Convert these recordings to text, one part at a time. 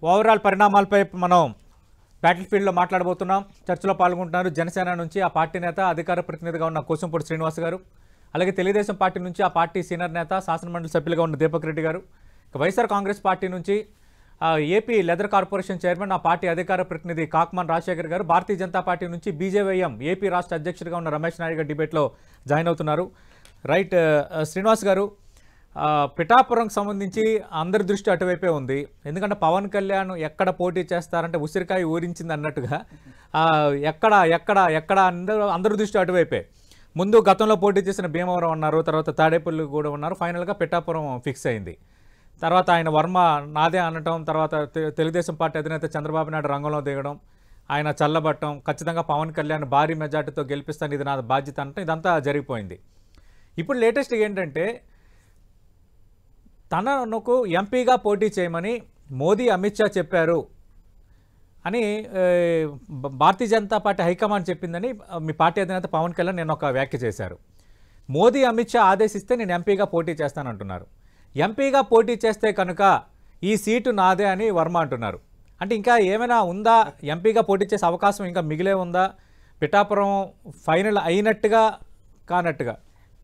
Overall పరిణామాలపై మనం battle ఫీల్డ్లో మాట్లాడబోతున్నాం చర్చలో పాల్గొంటున్నారు జనసేన నుంచి ఆ పార్టీ నేత అధికార ప్రతినిధిగా ఉన్న కోసంపూడి శ్రీనివాస్ గారు అలాగే తెలుగుదేశం పార్టీ నుంచి ఆ పార్టీ సీనియర్ నేత శాసనమండలి సభ్యులుగా ఉన్న దీపక్ రెడ్డి గారు ఇక వైఎస్ఆర్ కాంగ్రెస్ పార్టీ నుంచి ఆ, ఏపీ లెదర్ కార్పొరేషన్ చైర్మన్ ఆ పార్టీ అధికార ప్రతినిధి కాక్మన్ రాజశేఖర్ గారు భారతీయ జనతా పార్టీ నుంచి బీజేవైఎం ఏపీ రాష్ట్ర అధ్యక్షుడిగా ఉన్న రమేష్ నాయుడు గారు డిబేట్లో జాయిన్ అవుతున్నారు రైట్ ఆ, శ్రీనివాస్ గారు ఆ, పిఠాపురంకి సంబంధించి అందరి దృష్టి అటువైపే ఉంది ఎందుకంటే పవన్ కళ్యాణ్ ఎక్కడ పోటీ చేస్తారంటే ఉసిరికాయ ఊరించింది అన్నట్టుగా ఆ, ఎక్కడ ఎక్కడ ఎక్కడ అందరూ అందరి దృష్టి అటువైపే ముందు గతంలో పోటీ చేసిన భీమవరం ఉన్నారు తర్వాత తాడేపల్లి కూడా ఉన్నారు ఫైనల్గా పిఠాపురం ఫిక్స్ అయింది తర్వాత ఆయన వర్మ నాదే అనటం తర్వాత తె- తెలుగుదేశం పార్టీ అధినేత చంద్రబాబు నాయుడు రంగంలో దిగడం ఆయన చల్లబట్టం ఖచ్చితంగా పవన్ కళ్యాణ్ భారీ మెజార్టీతో గెలిపిస్తాను ఇది నా బాధ్యత అనటం ఇదంతా జరిగిపోయింది ఇప్పుడు లేటెస్ట్ ఏంటంటే తనకు ఎంపీగా పోటీ చేయమని మోదీ అమిత్ షా చెప్పారు అని ఏ, భ- భారతీయ జనతా పార్టీ హైకమాండ్ చెప్పిందని ఆ, మీ పార్టీ అధినేత పవన్ కళ్యాణ్ నేను ఒక వ్యాఖ్య చేశారు మోదీ అమిత్ షా ఆదేశిస్తే నేను ఎంపీగా పోటీ చేస్తానంటున్నారు ఎంపీగా పోటీ చేస్తే కనుక ఈ సీటు నాదే అని వర్మ అంటున్నారు అంటే ఇంకా ఏమైనా ఉందా ఎంపీగా పోటీ చేసే అవకాశం ఇంకా మిగిలే ఉందా పిఠాపురం ఫైనల్ అయినట్టుగా కానట్టుగా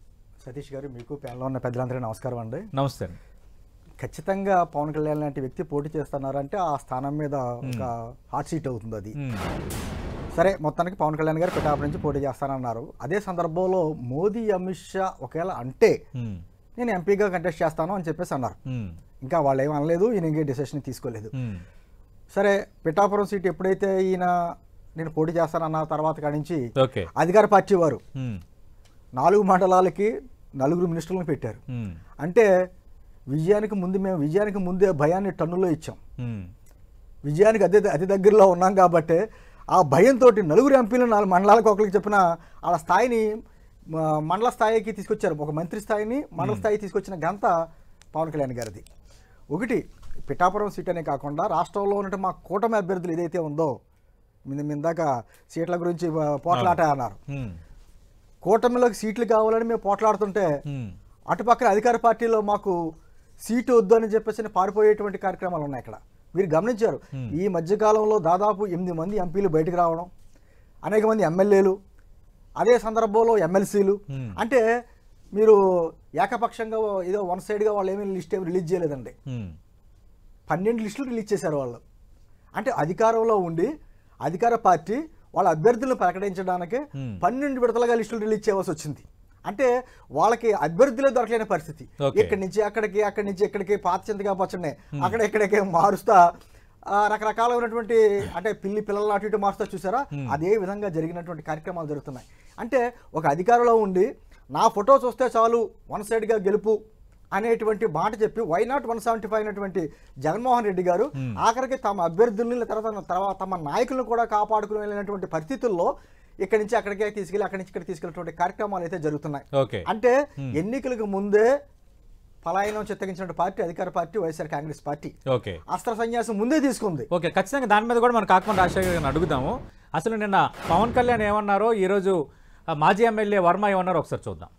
సతీష్ గారు మీకు ప్యానల్లో ఉన్న పెద్దలందరికీ నమస్కారం అండి నమస్తే అండి ఖచ్చితంగా పవన్ కళ్యాణ్ లాంటి వ్యక్తి పోటీ చేస్తున్నారంటే ఆ స్థానం మీద ఒక హాట్ సీట్ అవుతుంది అది మ్మ్. సరే మొత్తానికి పవన్ కళ్యాణ్ గారు పిఠాపు నుంచి పోటీ చేస్తానన్నారు అదే సందర్భంలో మోదీ అమిత్ షా ఒకవేళ అంటే మ్మ్. నేను ఎంపీగా కంటెస్ట్ చేస్తాను అని చెప్పేసి అన్నారు మ్మ్. ఇంకా వాళ్ళు ఏం అనలేదు ఈయన ఇంకే డిసిషన్ తీసుకోలేదు మ్మ్. సరే పిఠాపురం సీట్ ఎప్పుడైతే ఈయన నేను పోటీ చేస్తానన్న తర్వాత కాడి నుంచి ఓకే అధికార పార్టీ వారు మ్మ్. నాలుగు మండలాలకి నలుగురు మినిస్టర్లను పెట్టారు మ్మ్. అంటే విజయానికి ముందు మేము విజయానికి ముందే భయాన్ని టన్నులో ఇచ్చాం మ్మ్. విజయానికి అతి అతి దగ్గరలో ఉన్నాం కాబట్టి ఆ భయంతో నలుగురు ఎంపీలు నాలుగు మండలాలకు ఒకరికి చెప్పిన వాళ్ళ స్థాయిని మ, మండల స్థాయికి తీసుకొచ్చారు ఒక మంత్రి స్థాయిని మండల స్థాయికి తీసుకొచ్చిన ఘనత పవన్ కళ్యాణ్ గారిది ఒకటి పిఠాపురం సీట్ అనే కాకుండా రాష్ట్రంలో ఉన్నట్టు మా కూటమి అభ్యర్థులు ఏదైతే ఉందో మీ ఇందాక సీట్ల గురించి ఆ, పోట్లాట అన్నారు మ్మ్. కూటమిలోకి సీట్లు కావాలని మేము పోట్లాడుతుంటే మ్మ్. అటుపక్కన అధికార పార్టీలో మాకు సీటు వద్దు అని చెప్పేసి పారిపోయేటువంటి కార్యక్రమాలు ఉన్నాయి ఇక్కడ మీరు గమనించారు ఈ మధ్యకాలంలో దాదాపు ఎనిమిది మంది ఎంపీలు బయటకు రావడం అనేక మంది ఎమ్మెల్యేలు అదే సందర్భంలో ఎమ్మెల్సీలు Hmm. అంటే మీరు ఏకపక్షంగా ఏదో వన్ సైడ్గా వాళ్ళు ఏమీ లిస్ట్ ఏమి రిలీజ్ చేయలేదండి మ్మ్. పన్నెండు లిస్టులు రిలీజ్ చేశారు వాళ్ళు అంటే అధికారంలో ఉండి అధికార పార్టీ వాళ్ళ అభ్యర్థులను ప్రకటించడానికి Hmm. పన్నెండు విడతలుగా లిస్టులు రిలీజ్ చేయవలసి వచ్చింది అంటే వాళ్ళకి అభ్యర్థులే దొరకలేని పరిస్థితి Okay. ఇక్కడి నుంచి అక్కడికి అక్కడి నుంచి ఇక్కడికి పాత చింతగా పచ్చడిని అక్కడ ఇక్కడికి మారుస్తా ఆ, రకరకాలైనటువంటి అంటే పిల్లి పిల్లలు అటు ఇటు మారుస్తా చూసారా అదే విధంగా జరిగినటువంటి కార్యక్రమాలు జరుగుతున్నాయి అంటే ఒక అధికారంలో ఉండి నా ఫోటో చూస్తే చాలు వన్ సైడ్గా గెలుపు అనేటువంటి మాట చెప్పి why not one seventy five అయినటువంటి జగన్మోహన్ రెడ్డి గారు ఆఖరికి తమ అభ్యర్థుల్ని తర్వాత తర్వాత తమ నాయకులను కూడా కాపాడుకుని వెళ్ళినటువంటి పరిస్థితుల్లో ఇక్కడి నుంచి అక్కడికే తీసుకెళ్ళి అక్కడి నుంచి ఇక్కడ తీసుకెళ్ళినటువంటి కార్యక్రమాలు అయితే జరుగుతున్నాయి ఓకే అంటే ఎన్నికలకు ముందే పలాయనం చిత్తగించిన పార్టీ అధికార party YSR Congress party okay అస్త్ర సన్యాసం ముందే తీసుకుంది ఓకే ఖచ్చితంగా దాని మీద కూడా మనం కాకమంది రాజశేఖర్ గారిని అడుగుదాము అసలు నిన్న పవన్ కళ్యాణ్ ఏమన్నారో ఈరోజు ఆ, మాజీ ఎమ్మెల్యే వర్మ ఏమన్నారో ఒకసారి చూద్దాం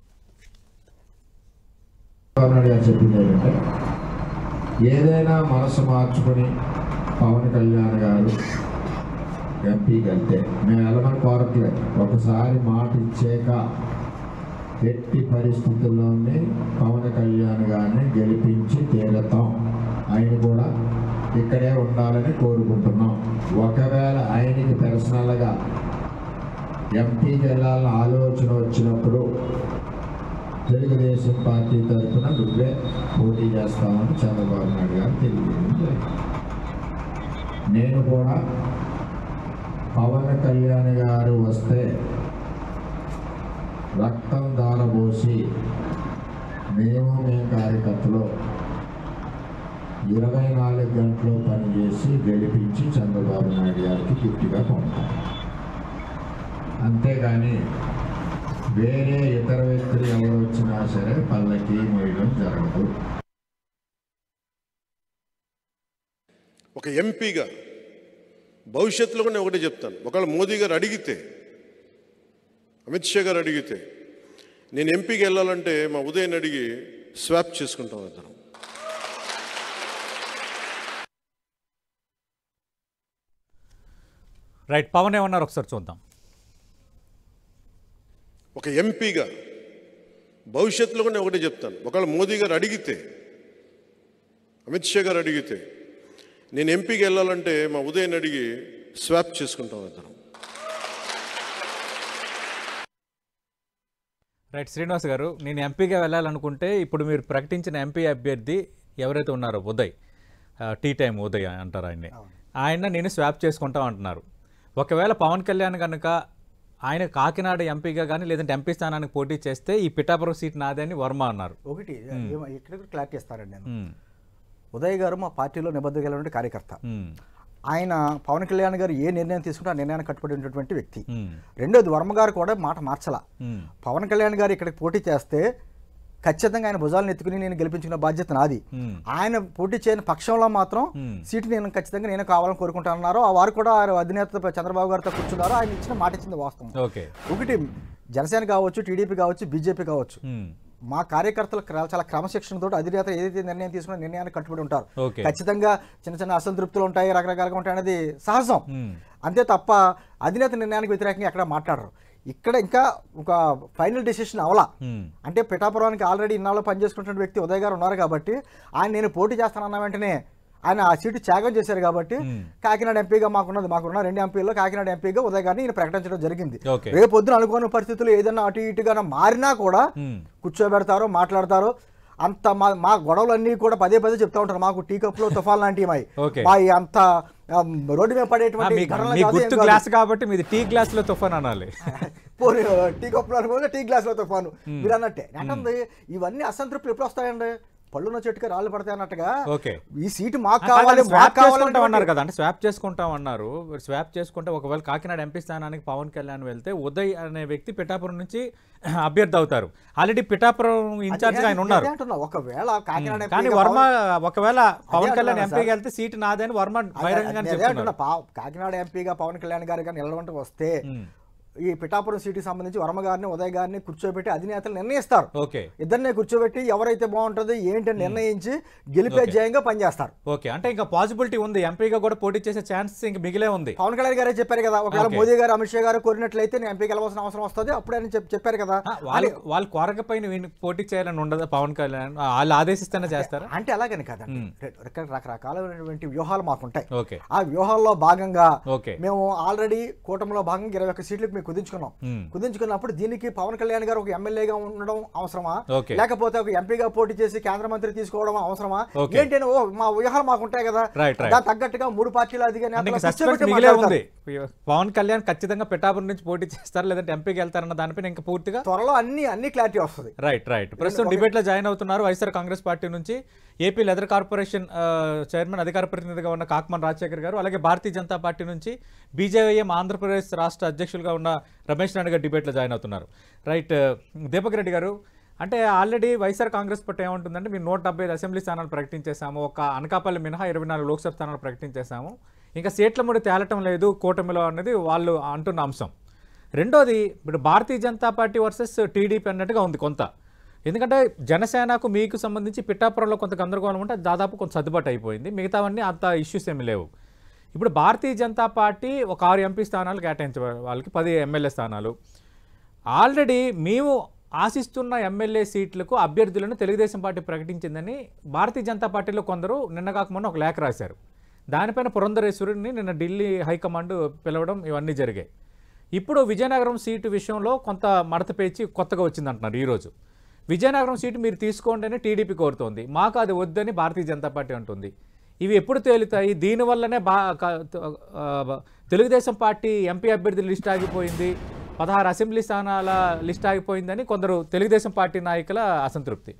చంద్రబాబు నాయుడు గారు చెప్పింది ఏంటంటే ఏదైనా మనసు మార్చుకొని పవన్ కళ్యాణ్ గారు ఎంపీకి వెళ్తే మేము వెళ్ళమని కోరట్లేదు ఒకసారి మాట ఇచ్చాక ఎట్టి పరిస్థితుల్లోనే పవన్ కళ్యాణ్ గారిని గెలిపించి తీరతాం ఆయన కూడా ఇక్కడే ఉండాలని కోరుకుంటున్నాం ఒకవేళ ఆయనకి పర్సనల్గా ఎంపీకి వెళ్ళాలని ఆలోచన వచ్చినప్పుడు తెలుగుదేశం పార్టీ తరఫున నువ్వే పోటీ చేస్తామని చంద్రబాబు నాయుడు గారు తెలియజేయడం జరిగింది నేను కూడా పవన్ కళ్యాణ్ గారు వస్తే రక్తం దారబోసి మేము మేము కార్యకర్తలు ఇరవై నాలుగు గంటలు పనిచేసి గెలిపించి చంద్రబాబు నాయుడు గారికి గిఫ్ట్గా పంపుతాం అంతేగాని వేరే ఇతర వ్యక్తులు ఎవరు వచ్చినా సరే పల్లకి మోయడం జరగదు ఒక ఎంపీగా భవిష్యత్తులో కూడా నేను ఒకటే చెప్తాను ఒకవేళ మోదీ గారు అడిగితే అమిత్ షా గారు అడిగితే నేను ఎంపీకి వెళ్ళాలంటే మా ఉదయం అడిగి స్వాప్ చేసుకుంటాం ఇద్దరం రైట్ పవన్ ఏమన్నారు ఒకసారి చూద్దాం ఒక ఎంపీగా భవిష్యత్తులో కూడా నేను ఒకటే చెప్తాను ఒకవేళ మోదీ గారు అడిగితే అమిత్ షా గారు అడిగితే నేను ఎంపీకి వెళ్ళాలంటే మా ఉదయం అడిగి స్వాప్ చేసుకుంటాం ఇద్దరం రైట్ శ్రీనివాస్ గారు నేను ఎంపీగా వెళ్ళాలనుకుంటే ఇప్పుడు మీరు ప్రకటించిన ఎంపీ అభ్యర్థి ఎవరైతే ఉన్నారో ఉదయ్ ఆ, టీ టైం ఉదయ్ అంటారు ఆయన్ని ఆయన నేను స్వాప్ చేసుకుంటాం అంటున్నారు ఒకవేళ పవన్ కళ్యాణ్ కనుక ఆయన కాకినాడ ఎంపీగా కానీ లేదంటే ఎంపీ స్థానానికి పోటీ చేస్తే ఈ పిఠాపురం సీట్ నాదే అని వర్మ అన్నారు ఒకటి ఏమ- ఇక్కడ కూడా క్లారిటీ ఇస్తారండి నేను ఉమ్, ఉదయ్ గారు మా పార్టీలో నిబద్ధత కలిగినటువంటి కార్యకర్త ఉమ్, ఆయన పవన్ కళ్యాణ్ గారు ఏ నిర్ణయం తీసుకుంటే ఆ నిర్ణయానికి కట్టుబడి ఉన్నటువంటి వ్యక్తి ఉమ్, రెండోది వర్మ గారు కూడా మాట మార్చలా ఉమ్, పవన్ కళ్యాణ్ గారు ఇక్కడికి పోటీ చేస్తే ఖచ్చితంగా ఆయన భుజాలను ఎత్తుకుని నేను గెలిపించుకున్న బాధ్యత నాది ఉమ్, ఆయన పోటీ చేయని పక్షంలో మాత్రం Hmm. సీటు నేను ఖచ్చితంగా నేను కావాలని కోరుకుంటున్నారు ఆ వారు కూడా ఆ అధినేత చంద్రబాబు గారితో కూర్చున్నారు ఆయన ఇచ్చిన మాట ఇచ్చింది వాస్తవం ఓకే ఒకటి జనసేన కావచ్చు టీడీపీ కావచ్చు బీజేపీ కావచ్చు ఉమ్, మా కార్యకర్తలు క్ర- చాలా క్రమశిక్షణతో అధినేత ఏదైతే నిర్ణయం తీసుకున్న నిర్ణయానికి కట్టుబడి ఉంటారు ఓకే. ఖచ్చితంగా చిన్న చిన్న అసంతృప్తులు ఉంటాయి రకరకాలుగా ఉంటాయి అనేది సహజం ఉమ్, అంతే తప్ప అధినేత నిర్ణయానికి వ్యతిరేకంగా ఎక్కడ మాట్లాడరు ఇక్కడ ఇంకా ఒక ఫైనల్ డెసిషన్ అవలా ఉమ్, అంటే పిఠాపురానికి ఆల్రెడీ ఇన్నాళ్ళు పనిచేసుకుంటున్న వ్యక్తి ఉదయ్ గారు ఉన్నారు కాబట్టి ఆయన నేను పోటీ చేస్తానన్న వెంటనే ఆయన ఆ సీటు త్యాగం చేశారు కాబట్టి Hmm. కాకినాడ ఎంపీగా మాకున్నది మాకున్న రెండు ఎంపీల్లో కాకినాడ ఎంపీగా ఉదయ్ గారిని ఈయన ప్రకటించడం జరిగింది ఓకే. రేపు పొద్దున అనుకోని పరిస్థితులు ఏదైనా అటు ఇటుగా మారినా కూడా ఉమ్, కూర్చోబెడతారు మాట్లాడతారు అంత మా మా గొడవలన్నీ కూడా పదే పదే చెప్తా ఉంటారు మాకు టీ కప్లో తుఫాన్ లాంటివి మాయి ఓకే. మా ఈ అంత ఆ, రోడ్డు మీద ఆ, పడేటువంటి మీకు ఘటనలు మీ కాదు, గుర్తు ఏం కాదు. గ్లాస్ కాబట్టి మీది టీ గ్లాస్లో తుఫాన్ అనాలి పోనీ టీ కప్పులో అనుకోగా టీ గ్లాస్లో తుఫాను మీరు అన్నట్టే అంటే ఇవన్నీ అసంతృప్తులు ఎప్పుడు వస్తాయండి పళ్ళున్న చెట్టుకి రాళ్ళు పడతాయి అన్నట్టుగా ఓకే ఈ సీటు మాకు కావాలి మాకు స్వాప్ చేసుకుంటాం కావాలన్నటువంటి- అన్నారు కదా అంటే స్వాప్ చేసుకుంటాం అన్నారు స్వాప్ చేసుకుంటే ఒకవేళ కాకినాడ ఎంపీ స్థానానికి పవన్ కళ్యాణ్ వెళ్తే ఉదయ్ అనే వ్యక్తి పిఠాపురం నుంచి అభ్యర్థి అవుతారు ఆల్రెడీ పిఠాపురం ఇన్ఛార్జ్ ఆయన ఉన్నారు అదే అంటున్నా, ఒకవేళ కాకినాడ కానీ ఎంపీగా వర్మ పవన్- ఒకవేళ పవన్ అదే కళ్యాణ్ అంటున్నా ఎంపీకి సార్. వెళ్తే సీటు నాదే అని వర్మ అదే- బహిరంగంగానే అదే అంటున్నా, చెప్తున్నారు పా- కాకినాడ ఎంపీగా పవన్ కళ్యాణ్ గారు కానీ నిలవంటి వస్తే ఉమ్, ఈ పిఠాపురం సీటుకి సంబంధించి వర్మ గారిని ఉదయ్ గారిని కూర్చోబెట్టి అధినేతలు నిర్ణయిస్తారు ఓకే ఇద్దరిని కూర్చోబెట్టి ఎవరైతే బాగుంటుందో ఏంటి అని నిర్ణయించి గెలిపే ఓకే. జయంగా పనిచేస్తారు ఓకే అంటే ఇంకా పాసిబిలిటీ ఉంది ఎంపీగా కూడా పోటీ చేసే ఛాన్స్ ఇంక మిగిలే ఉంది పవన్ కళ్యాణ్ గారే చెప్పారు కదా ఒకవేళ ఓకే. మోదీ గారు అమిత్ షా గారు కోరినట్లయితే నేను ఎంపీకి వెళ్ళవలసిన అవసరం వస్తుంది అప్పుడే అని చెప్పి చెప్పారు కదా ఆ, వాళ్ళు వాళ్ళు కోరకపోయిన వీడిని పోటీ చేయాలని ఉండదా పవన్ కళ్యాణ్ ఆ, వాళ్ళు ఆదేశిస్తేనే చేస్తారా అంటే అలాగని కాదండి రక- రకరకాలైనటువంటి వ్యూహాలు మాకుంటాయి ఓకే ఆ వ్యూహాల్లో భాగంగా ఓకే మేము ఆల్రెడీ కూటమిలో భాగంగా ఇరవై ఒక్క సీట్లకు మేము కుదించుకున్నాం ఉమ్, కుదించుకున్నప్పుడు దీనికి పవన్ కళ్యాణ్ గారు ఒక ఎమ్మెల్యేగా ఉండడం అవసరమా ఓకే. లేకపోతే ఒక ఎంపీగా పోటీ చేసి కేంద్ర మంత్రి తీసుకోవడం అవసరమా ఓకే. ఏంటి అని, ఓ మా వ్యూహాలు మాకు ఉంటాయి కదా రైట్, రైట్. దానికి తగ్గట్టుగా మూడు పార్టీలు అదిగా అంటే ఇంకా నేతలు సస్పెన్స్ కూర్చోబెట్టి మిగిలే మాట్లాడతారు. ఉంది పవన్ కళ్యాణ్ ఖచ్చితంగా పిఠాపురం నుంచి పోటీ చేస్తారు లేదంటే ఎంపీకి వెళ్తారన్న దానిపైన ఇంకా పూర్తిగా త్వరలో అన్ని అన్ని క్లారిటీ వస్తుంది రైట్ రైట్ ప్రస్తుతం డిబేట్లో జాయిన్ అవుతున్నారు వైఎస్ఆర్ కాంగ్రెస్ పార్టీ నుంచి ఏపీ లెదర్ కార్పొరేషన్ ఆ, చైర్మన్ అధికార ప్రతినిధిగా ఉన్న కాకమన్ రాజశేఖర్ గారు అలాగే భారతీయ జనతా పార్టీ నుంచి బీజేఐఎం ఆంధ్రప్రదేశ్ రాష్ట్ర అధ్యక్షులుగా ఉన్న రమేష్ నాయుడు గారు డిబేట్లో జాయిన్ అవుతున్నారు రైట్ దీపక్ రెడ్డి గారు అంటే ఆల్రెడీ వైఎస్ఆర్ కాంగ్రెస్ పార్టీ ఏమంటుందంటే మీరు నూట డెబ్బై ఐదు అసెంబ్లీ స్థానాలు ప్రకటించేసాము ఒక అనకాపల్లి మినహా ఇరవై నాలుగు లోక్సభ స్థానాలు ప్రకటించేసాము ఇంకా సీట్ల ముడి తేలటం లేదు కూటమిలో అనేది వాళ్ళు అంటున్న అంశం రెండోది ఇప్పుడు Bharatiya Janata party versus TDP అన్నట్టుగా ఉంది కొంత ఎందుకంటే జనసేనకు మీకు సంబంధించి పిఠాపురంలో కొంత గందరగోళం ఉంటే దాదాపు కొంత సర్దుబాటు అయిపోయింది మిగతావన్నీ అంత ఇష్యూస్ ఏమి లేవు ఇప్పుడు భారతీయ జనతా పార్టీ ఒక ఆరు ఎంపీ స్థానాలు కేటాయించే వాళ్ళకి పది ఎమ్మెల్యే స్థానాలు ఆల్రెడీ మేము ఆశిస్తున్న ఎమ్మెల్యే సీట్లకు అభ్యర్థులను తెలుగుదేశం పార్టీ ప్రకటించిందని భారతీయ జనతా పార్టీలో కొందరు నిన్న కాకముందు ఒక లేఖ రాశారు దానిపైన పురంధరేశ్వరుడిని నిన్న ఢిల్లీ హైకమాండ్ పిలవడం ఇవన్నీ జరిగాయి ఇప్పుడు విజయనగరం సీటు విషయంలో కొంత మడత పేచి కొత్తగా వచ్చిందంటున్నారు ఈరోజు విజయనగరం సీటు మీరు తీసుకోండి అని టీడీపీ కోరుతోంది మాకు అది వద్దని భారతీయ జనతా పార్టీ అంటుంది ఇవి ఎప్పుడు తేలుతాయి దీనివల్లనే బా క- ఆ, తెలుగుదేశం పార్టీ ఎంపీ అభ్యర్థుల లిస్ట్ ఆగిపోయింది పదహారు అసెంబ్లీ స్థానాల లిస్ట్ ఆగిపోయిందని కొందరు తెలుగుదేశం పార్టీ నాయకుల అసంతృప్తి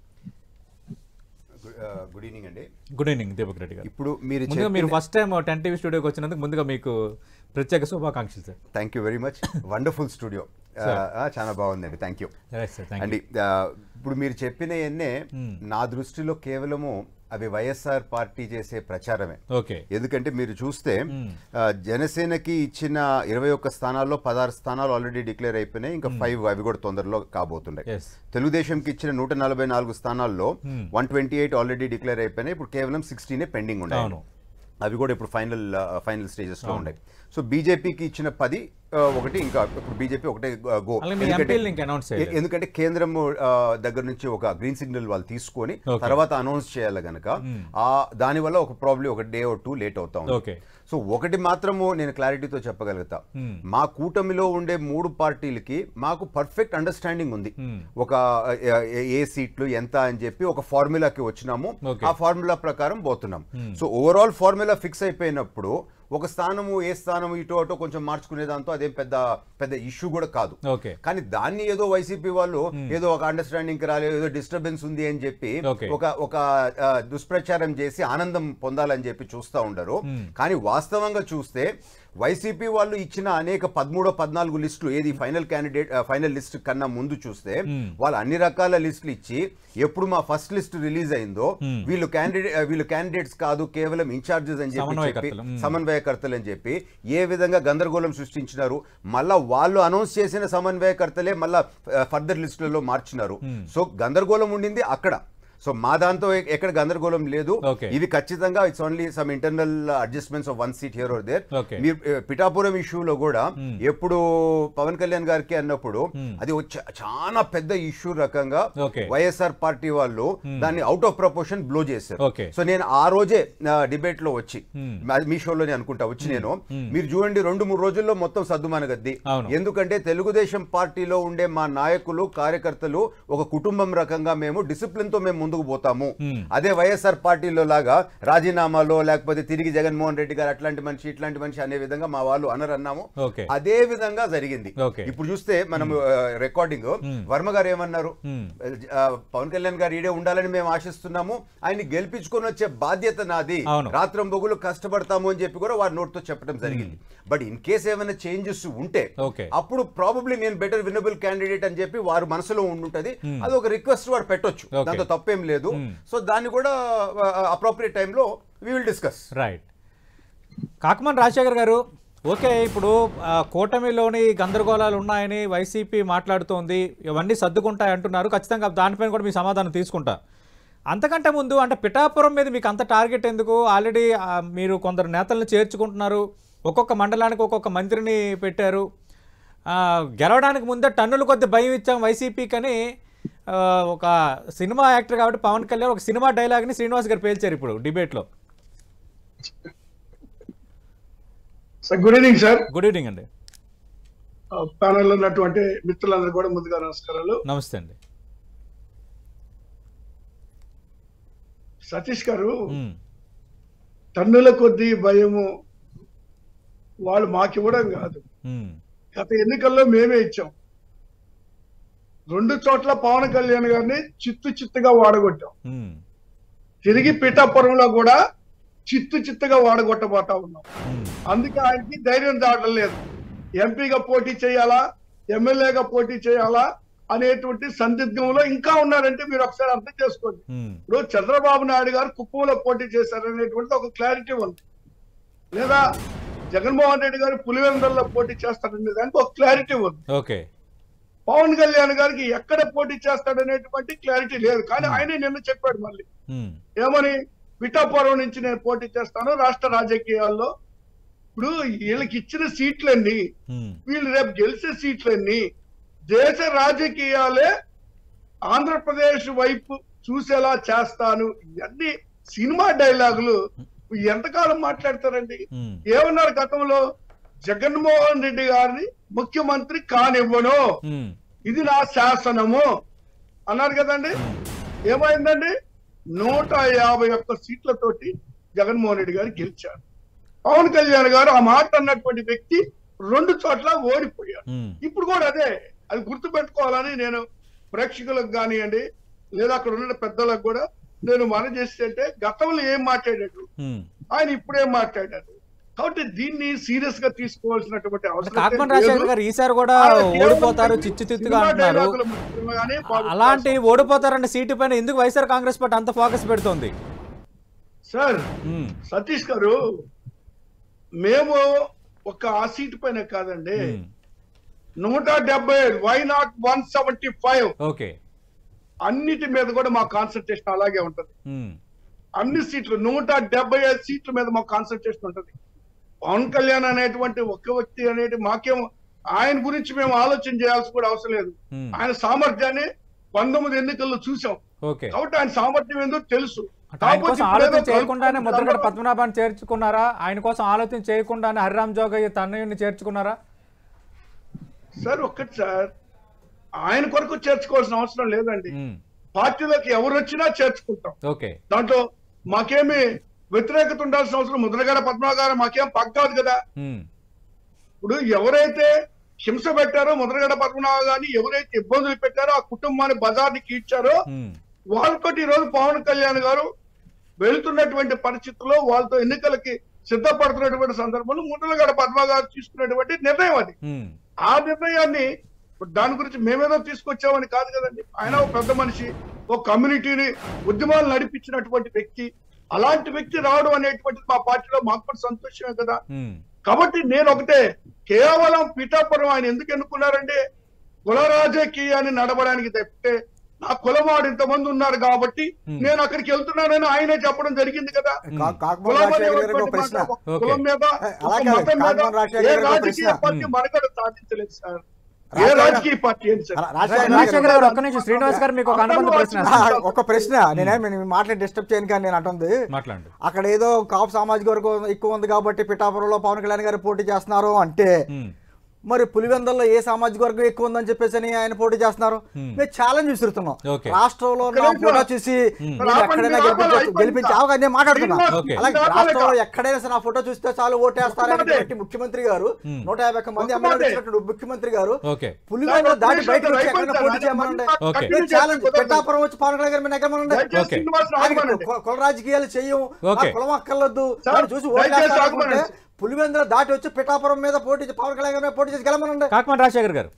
గుడ్ ఈవినింగ్ అండి గుడ్ ఈవినింగ్ దీపక్ రెడ్డి గారు ఇప్పుడు మీరు ముందుగా మీరు ఫస్ట్ టైం టెన్ టీవీ స్టూడియోకి వచ్చినందుకు ముందుగా మీకు ప్రత్యేక శుభాకాంక్షలు sir thank you very much wonderful studio చాలా బాగుందండి thank you right sir thank అండి ఆ, ఇప్పుడు మీరు చెప్పిన ఎన్నే నా దృష్టిలో కేవలము అవి వైఎస్ఆర్ పార్టీ చేసే ప్రచారమే ఓకే ఎందుకంటే మీరు చూస్తే ఆ, జనసేనకి ఇచ్చిన ఇరవై ఒక్క స్థానాల్లో పదహారు స్థానాలు ఆల్రెడీ డిక్లేర్ అయిపోయినాయి ఇంకా ఫైవ్ అవి కూడా తొందరలో కాబోతున్నాయి ఎస్ తెలుగుదేశంకి ఇచ్చిన నూట నలభై నాలుగు స్థానాల్లో one twenty eight already declare అయిపోయినాయి ఇప్పుడు కేవలం సిక్స్టీనే పెండింగ్ ఉన్నాయి అవును. అవి కూడా ఇప్పుడు ఫైనల్ ఫైనల్ స్టేజెస్ లో ఉన్నాయి సో బీజేపీకి ఇచ్చిన పది ఆ, ఒకటి ఇంకా ఇప్పుడు బీజేపీ ఒకటే గో అలాగే మీ ఎందుకంటే- ఎంపీలు ఇంకా అనౌన్స్ చేయలేదు. ఎ- ఎందుకంటే కేంద్రం ఆ, దగ్గర నుంచి ఒక గ్రీన్ సిగ్నల్ వాళ్ళు తీసుకొని Okay. తర్వాత అనౌన్స్ చేయాలి గనక ఆ దానివల్ల ఒక ప్రాబ్లీ ఒక డే ఓ టూ లేట్ అవుతా ఉంది ఓకే సో ఒకటి మాత్రము నేను క్లారిటీతో చెప్పగలుగుతా Hmm. మా కూటమిలో ఉండే మూడు పార్టీలకి మాకు పర్ఫెక్ట్ అండర్స్టాండింగ్ ఉంది Hmm. ఒక ఆ, ఏ- ఏ సీట్లు ఎంత అని చెప్పి ఒక ఫార్ములాకి వచ్చినాము Okay. ఆ ఫార్ములా ప్రకారం పోతున్నాం సో ఓవరాల్ ఫార్ములా ఫిక్స్ అయిపోయినప్పుడు ఒక స్థానము ఏ స్థానము ఇటు అటు కొంచెం మార్చుకునే దాంతో అదేం పెద్ద పెద్ద ఇష్యూ కూడా కాదు ఓకే కానీ దాన్ని ఏదో వైసీపీ వాళ్ళు ఏదో ఒక అండర్స్టాండింగ్ రాలేదు ఏదో డిస్టర్బెన్స్ ఉంది అని చెప్పి Okay. ఒక ఒక ఆ, దుష్ప్రచారం చేసి ఆనందం పొందాలని చెప్పి చూస్తూ ఉండరు కానీ వాస్తవంగా చూస్తే వైసీపీ వాళ్ళు ఇచ్చిన అనేక పదమూడో పద్నాలుగు లిస్టులు ఏది ఫైనల్ క్యాండిడేట్ ఫైనల్ లిస్ట్ కన్నా ముందు చూస్తే వాళ్ళు అన్ని రకాల లిస్టులు ఇచ్చి ఎప్పుడు మా ఫస్ట్ లిస్ట్ రిలీజ్ అయిందో వీళ్ళు క్యాండిడేట్ వీళ్ళు క్యాండిడేట్స్ కాదు కేవలం ఇన్ఛార్జెస్ అని చెప్పి చెప్పి సమన్వయకర్తలు. మ్మ్. సమన్వయకర్తలు అని చెప్పి ఏ విధంగా గందరగోళం సృష్టించినారు మళ్ళా వాళ్ళు అనౌన్స్ చేసిన సమన్వయకర్తలే మళ్ళా ఫర్దర్ లిస్టులలో మార్చినారు సో గందరగోళం ఉండింది అక్కడ సో మా దాంతో ఎ- ఎక్కడ గందరగోళం లేదు Okay. ఇది ఖచ్చితంగా it's only some internal adjustments of one seat here or there Okay. మీరు ఏ, పిఠాపురం ఇష్యూలో కూడా ఎప్పుడు పవన్ కళ్యాణ్ గారికి అన్నప్పుడు అది ఒక చా- చాలా పెద్ద ఇష్యూ రకంగా Okay. వైఎస్ఆర్ పార్టీ వాళ్ళు దాన్ని అవుట్ ఆఫ్ ప్రపోర్షన్ బ్లో చేశారు Okay. సో నేను ఆ రోజే డిబేట్ లో వచ్చి అది మీ షోలోనే అనుకుంటా వచ్చి నేను మీరు చూడండి రెండు మూడు రోజుల్లో మొత్తం సద్దుమానగద్ది అవును. ఎందుకంటే తెలుగుదేశం పార్టీలో ఉండే మా నాయకులు కార్యకర్తలు ఒక కుటుంబం రకంగా మేము డిసిప్లిన్ తో మేము ముందుకు పోతాము అదే వైఎస్ఆర్ పార్టీలో లాగా రాజీనామాలో లేకపోతే తిరిగి జగన్మోహన్ రెడ్డి గారు అట్లాంటి మనిషి ఇట్లాంటి మనిషి అనే విధంగా మా వాళ్ళు అనరన్నాము Okay. అదే విధంగా జరిగింది Okay. ఇప్పుడు చూస్తే మనం రికార్డింగ్ వర్మ గారు ఏమన్నారు ఆ, పవన్ కళ్యాణ్ గారు ఈడే ఉండాలని మేము ఆశిస్తున్నాము ఆయన్ని గెలిపించుకొని వచ్చే బాధ్యత నాది అవును. రాత్రం బొగులు కష్టపడతాము అని చెప్పి కూడా వారి నోట్తో చెప్పడం జరిగింది బట్ ఇన్ కేస్ ఏమైనా చేంజెస్ ఉంటే Okay. అప్పుడు ప్రాబబ్లీ నేను బెటర్ వినబుల్ క్యాండిడేట్ అని చెప్పి వారు మనసులో ఉండుంటది అది ఒక రిక్వెస్ట్ వారు పెట్టొచ్చు Okay. దాంతో తప్పేం లేదు సో దాన్ని కూడా అప్రోప్రియేట్ టైంలో we will discuss right Kakaman Rajasekhar గారు ఓకే ఇప్పుడు ఆ, కూటమిలోని గందరగోళాలు ఉన్నాయని వైసీపీ మాట్లాడుతోంది ఇవన్నీ సర్దుకుంటాయి అంటున్నారు ఖచ్చితంగా దానిపైన కూడా మీ సమాధానం తీసుకుంటా అంతకంటే ముందు అంటే పిఠాపురం మీద మీకు అంత టార్గెట్ ఎందుకు ఆల్రెడీ ఆ, మీరు కొందరు నేతలను చేర్చుకుంటున్నారు ఒక్కొక్క మండలానికి ఒక్కొక్క మంత్రిని పెట్టారు ఆ, గెలవడానికి ముందే టన్నుల కొద్ది భయం ఇచ్చాం వైసీపీకి అని ఆ, ఒక సినిమా యాక్టర్ కాబట్టి పవన్ కళ్యాణ్ ఒక సినిమా డైలాగ్ని శ్రీనివాస్ గారు పేల్చారు ఇప్పుడు డిబేట్లో sir good evening sir good evening అండి ప్యానల్ ఉన్నటువంటి మిత్రులందరూ కూడా ముందుగా నమస్కారాలు నమస్తే అండి సతీష్ గారు మ్మ్. టన్నుల కొద్దీ భయము వాళ్ళు మాకివ్వడం కాదు మ్మ్. గత ఎన్నికల్లో మేమే ఇచ్చాం రెండు చోట్ల పవన్ కళ్యాణ్ గారిని చిత్తు చిత్తుగా వాడగొట్టాం మ్మ్. తిరిగి పిఠాపురంలో కూడా చిత్తు చిత్తుగా వాడగొట్టబోతా ఉన్నాం మ్మ్. అందుకే ఆయనకి ధైర్యం దాటం లేదు ఎంపీగా పోటీ చేయాలా ఎమ్మెల్యేగా పోటీ చేయాలా అనేటువంటి సందిగ్ధంలో ఇంకా ఉన్నారంటే మీరు ఒకసారి అర్థం చేసుకోండి మ్మ్. ఇప్పుడు చంద్రబాబు నాయుడు గారు కుప్పంలో పోటీ చేశారనేటువంటి ఒక క్లారిటీ ఉంది లేదా జగన్మోహన్ రెడ్డి గారు పులివెందుల్లో పోటీ చేస్తారనే దానికి ఒక క్లారిటీ ఉంది ఓకే పవన్ కళ్యాణ్ గారికి ఎక్కడ పోటీ చేస్తాడనేటువంటి క్లారిటీ లేదు కానీ ఆయనే నిన్న చెప్పాడు మళ్ళీ మ్మ్. ఏమని పిఠాపురం నుంచి నేను పోటీ చేస్తాను రాష్ట్ర రాజకీయాల్లో ఇప్పుడు వీళ్ళకి ఇచ్చిన సీట్లన్నీ మ్మ్. వీళ్ళు రేపు గెలిచే సీట్లన్నీ దేశ రాజకీయాలే ఆంధ్రప్రదేశ్ వైపు చూసేలా చేస్తాను ఇవన్నీ సినిమా డైలాగులు ఎంతకాలం మాట్లాడతారండి మ్మ్. ఏమన్నారు గతంలో జగన్మోహన్ రెడ్డి గారిని ముఖ్యమంత్రి కానివ్వను మ్మ్. ఇది నా శాసనము అన్నారు కదండి ఏమైందండి నూట యాభై ఒక్క సీట్లతోటి జగన్మోహన్ రెడ్డి గారు గెలిచారు పవన్ కళ్యాణ్ గారు ఆ మాట అన్నటువంటి వ్యక్తి రెండు చోట్ల ఓడిపోయారు మ్మ్. ఇప్పుడు కూడా అదే అది గుర్తు పెట్టుకోవాలని నేను ప్రేక్షకులకు కానివ్వండి లేదా అక్కడ ఉన్న పెద్దలకు కూడా నేను మనం చేస్తే అంటే గతంలో ఏం మాట్లాడాడు మ్మ్. ఆయన ఇప్పుడేం మాట్లాడారు కాబట్టి దీన్ని సీరియస్ గా తీసుకోవాల్సినటువంటి అవసరం కాకమన్ రాజశేఖర్ గారు ఈసారి కూడా ఓడిపోతారు చిచ్చు చిత్తుగా అంటున్నారు అలాంటి ఓడిపోతారన్న సీటు పైన ఎందుకు వైఎస్ఆర్ కాంగ్రెస్ పార్టీ అంత ఫోకస్ పెడుతోంది సార్ మ్మ్. సతీష్ గారు మేము ఒక ఆ సీట్ పైన కాదండి మ్మ్. నూట డెబ్బై why not one seventy five okay అన్నిటి మీద కూడా మా కాన్సన్ట్రేషన్ అలాగే ఉంటది మ్మ్. అన్ని సీట్లు నూట డెబ్బై ఐదు సీట్ల మీద మా కాన్సన్ట్రేషన్ ఉంటది పవన్ కళ్యాణ్ అనేటువంటి ఒక్క వ్యక్తి అనేది మాకేం ఆయన గురించి మేము ఆలోచన చేయాల్సి కూడా అవసరం లేదు ఉమ్, ఆయన సామర్థ్యాన్ని పంతొమ్మిది ఎన్నికల్లో చూసాం ఓకే కాబట్టి ఆయన సామర్థ్యం ఏందో తెలుసు అంటే ఆయన కాకపోతే కోసం ఇప్పుడు ఆలోచన ఏదో చేయకుండానే కలుపుకొని ముద్రగడ దాంట్లో- పద్మనాభాన్ని చేర్చుకున్నారా ఆయన కోసం ఆలోచన చేయకుండానే హరిరామ్ జోగయ్య తన్నయ్యని చేర్చుకున్నారా సార్ ఒక్కటి సార్ ఆయన కొరకు చేర్చుకోవాల్సిన అవసరం లేదండి ఉమ్, పార్టీలోకి ఎవరు వచ్చినా చేర్చుకుంటాం ఓకే దాంట్లో మాకేమి వ్యతిరేకత ఉండాల్సిన అవసరం ముద్రగడ పద్మనాభ గారు మాకేం పక్కాదు కదా ఉమ్, ఇప్పుడు ఎవరైతే హింస పెట్టారో ముద్రగడ పద్మనాభ గారిని ఎవరైతే ఇబ్బందులు పెట్టారో ఆ కుటుంబాన్ని బజార్ని కీడ్చారో ఉమ్, వాళ్ళతో ఈ రోజు పవన్ కళ్యాణ్ గారు వెళుతున్నటువంటి పరిస్థితుల్లో వాళ్ళతో ఎన్నికలకి సిద్ధపడుతున్నటువంటి సందర్భంలో ముద్రగడ పద్మ గారు తీసుకున్నటువంటి నిర్ణయం అది ఉమ్, ఆ నిర్ణయాన్ని ఇప్పుడు దాని గురించి మేమేదో తీసుకొచ్చామని కాదు కదండి ఆయన ఒక పెద్ద మనిషి ఒక కమ్యూనిటీని ఉద్యమాలు నడిపించినటువంటి వ్యక్తి అలాంటి వ్యక్తి రావడం అనేటువంటిది మా పార్టీలో మాకు కూడా సంతోషమే కదా ఉమ్, కాబట్టి నేను ఒకటే కేవలం పిఠాపురం ఆయన ఎందుకు ఎన్నుకున్నారంటే కుల రాజకీయాన్ని నడవడానికి తప్పితే నా కులవాడు ఇంతమంది ఉన్నారు కాబట్టి Hmm. నేను అక్కడికి వెళ్తున్నానని ఆయనే చెప్పడం జరిగింది కదా కా- కాకమోహన్ కులం రాజశేఖర్ గారికి అనేటువంటి ఒక ప్రశ్న మాట, ఒక కులం మీద ఏ, ఒక అలాగే మతం మీద కాకమోహన్ రాజశేఖర్ ఏ గారికి ఒక రాజకీయ ప్రశ్న. Party Hmm. మనకడ సాధించలేదు సార్ ఏ రాజశేఖర్ రాజకీయ పార్టీ ఏంటి సార్ రా- రాజశేఖర్ రాజశేఖర్ గారు గారు ఒక్క నిమిషం శ్రీనివాస్ గారు మీకు ఒక అనుబంధ ప్రశ్న ఆ, ఒక ప్రశ్న నేనే మీ మాటలు డిస్టర్బ్ చేయను కానీ నేను అంటుంది మాట్లాడండి అక్కడ ఏదో కాపు సామాజిక వర్గం ఎక్కువ ఉంది కాబట్టి పిఠాపురంలో పవన్ కళ్యాణ్ గారు పోటీ చేస్తున్నారు అంటే ఉమ్, మరి పులివెందల్లో ఏ సామాజిక వర్గం ఎక్కువ ఉందని చెప్పేసి అని ఆయన పోటీ చేస్తున్నారు Hmm. మేము ఛాలెంజ్ విసురుతున్నాం Okay. రాష్ట్రంలో ఒక్క నా నిమిషం. ఫోటో చూసి Hmm. మీరు ఎక్కడైనా రాపండి, గెలిపించవచ్చు రాపండి, గెలిపించి ఆగు, నేను మాట్లాడుతున్నా Okay. అలాగే రాపండి, రాష్ట్రంలో రాపండి. ఎక్కడైనా సరే నా ఫోటో చూస్తే చాలు ఓటేస్తారనేటువంటి ముఖ్యమంత్రి గారు Hmm. నూట యాభై ఒక్క మంది ఒక్క ఎమ్మెల్యేలు మాటే. ఇచ్చినటువంటి ముఖ్యమంత్రి గారు ఓకే పులివెందులు దాటి బయటకు వచ్చి ఎక్కడైనా పోటీ అయిపోయింది చేయమనండి సార్. Okay. మీరు ఛాలెంజ్ పెట్టాపురం వచ్చి పవన్ కళ్యాణ్ గారు మీరు ఎక్కమనండి దయచేసి Okay. శ్రీనివాస్ రాఘవనండి. కుల- కుల రాజకీయాలు చెయ్యం Okay. ఆ కులం అక్కర్లొద్దు సార్, దాన్ని చూసి దయచేసి ఓట్లేస్తారనుకుంటే ఆగమనండి. పులివెందులు దాటి వచ్చి పిఠాపురం మీద పోటీ చే- పవన్ కళ్యాణ్ గారి మీద పోటీ చేసి గెలమనండి కాకమాన్ రాజశేఖర్ గారు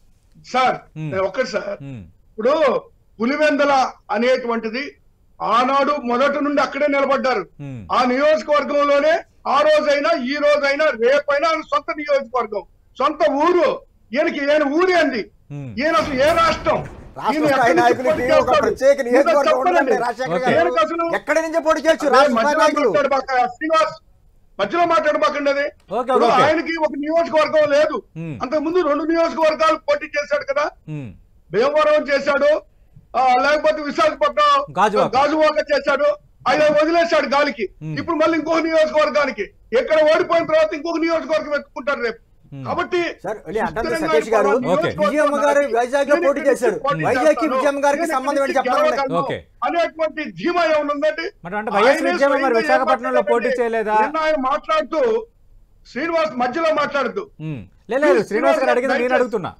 సార్ Hmm. నేను ఒక్కటి సార్ ఉమ్, ఇప్పుడు పులివెందల అనేటువంటిది ఆనాడు మొదటి నుండి అక్కడే నిలబడ్డారు ఉమ్, ఆ నియోజకవర్గంలోనే ఆ రోజైనా ఈ రోజైనా రేపైనా ఆయన సొంత నియోజకవర్గం సొంత ఊరు ఈయనకి ఈయన ఊరి అంది ఉమ్. ఈయన అసలు ఏ రాష్ట్రం రాష్ట్ర ఈయన స్థాయి ఎక్కడి నుంచి నాయకులకి పోటీ ఒక చేస్తాడు? ప్రత్యేక ఈయన నియోజకవర్గం చెప్పనండి. ఉందండి రాజశేఖర్ Okay. గారు ఈయనకి అసలు ఎక్కడి నుంచి పోటీ చేయొచ్చు అదే రాష్ట్ర స్థాయి మధ్యలో నాయకులు మాట్లాడబాక, శ్రీనివాస్ మధ్యలో మాట్లాడబాకండి అది ఓకే, ఇప్పుడు ఓకే. ఆయనకి ఒక నియోజకవర్గం లేదు ఉమ్, అంతకు ముందు రెండు నియోజకవర్గాలు పోటీ చేశాడు కదా ఉమ్, భీమవరం చేశాడు ఆ, లేకపోతే విశాఖపట్నం గాజువాక. గాజువాక చేశాడు ఆయన వదిలేశాడు గాలికి Hmm. ఇప్పుడు మళ్ళీ ఇంకొక నియోజకవర్గానికి ఎక్కడ ఓడిపోయిన తర్వాత ఇంకొక నియోజకవర్గం ఎత్తుకుంటారు రేపు Hmm. కాబట్టి సార్ వెళ్ళి అంటారు సుస్థిరంగా సతీష్ గారు అయిపోవాలి. ఓకే. విజయమ్మ గారు వైజాగ్ లో నేను పోటీ ఇక్కడి చేశారు నుంచి పోటీ వైజాగ్ కి చేస్తాను. విజయమ్మ గారికి నేను సంబంధం ఏంటి ఇక్కడి నుంచి చెప్పండి గెలవగలను ఓకే. అనేటువంటి ధీమా ఏమైనా ఉందండి మరి అంటే వైఎస్ ఆయనే విజయమ్మ మరి స్వయంగా విశాఖపట్నంలో ఏం పోటీ చేయలేదా నిన్న ఆయన మాట్లాడుతూ శ్రీనివాస్ మధ్యలో మాట్లాడుతూ ఉమ్, లేదు లేదు, శ్రీనివాస్ గారు అడిగింది నేను అడుగుతున్నా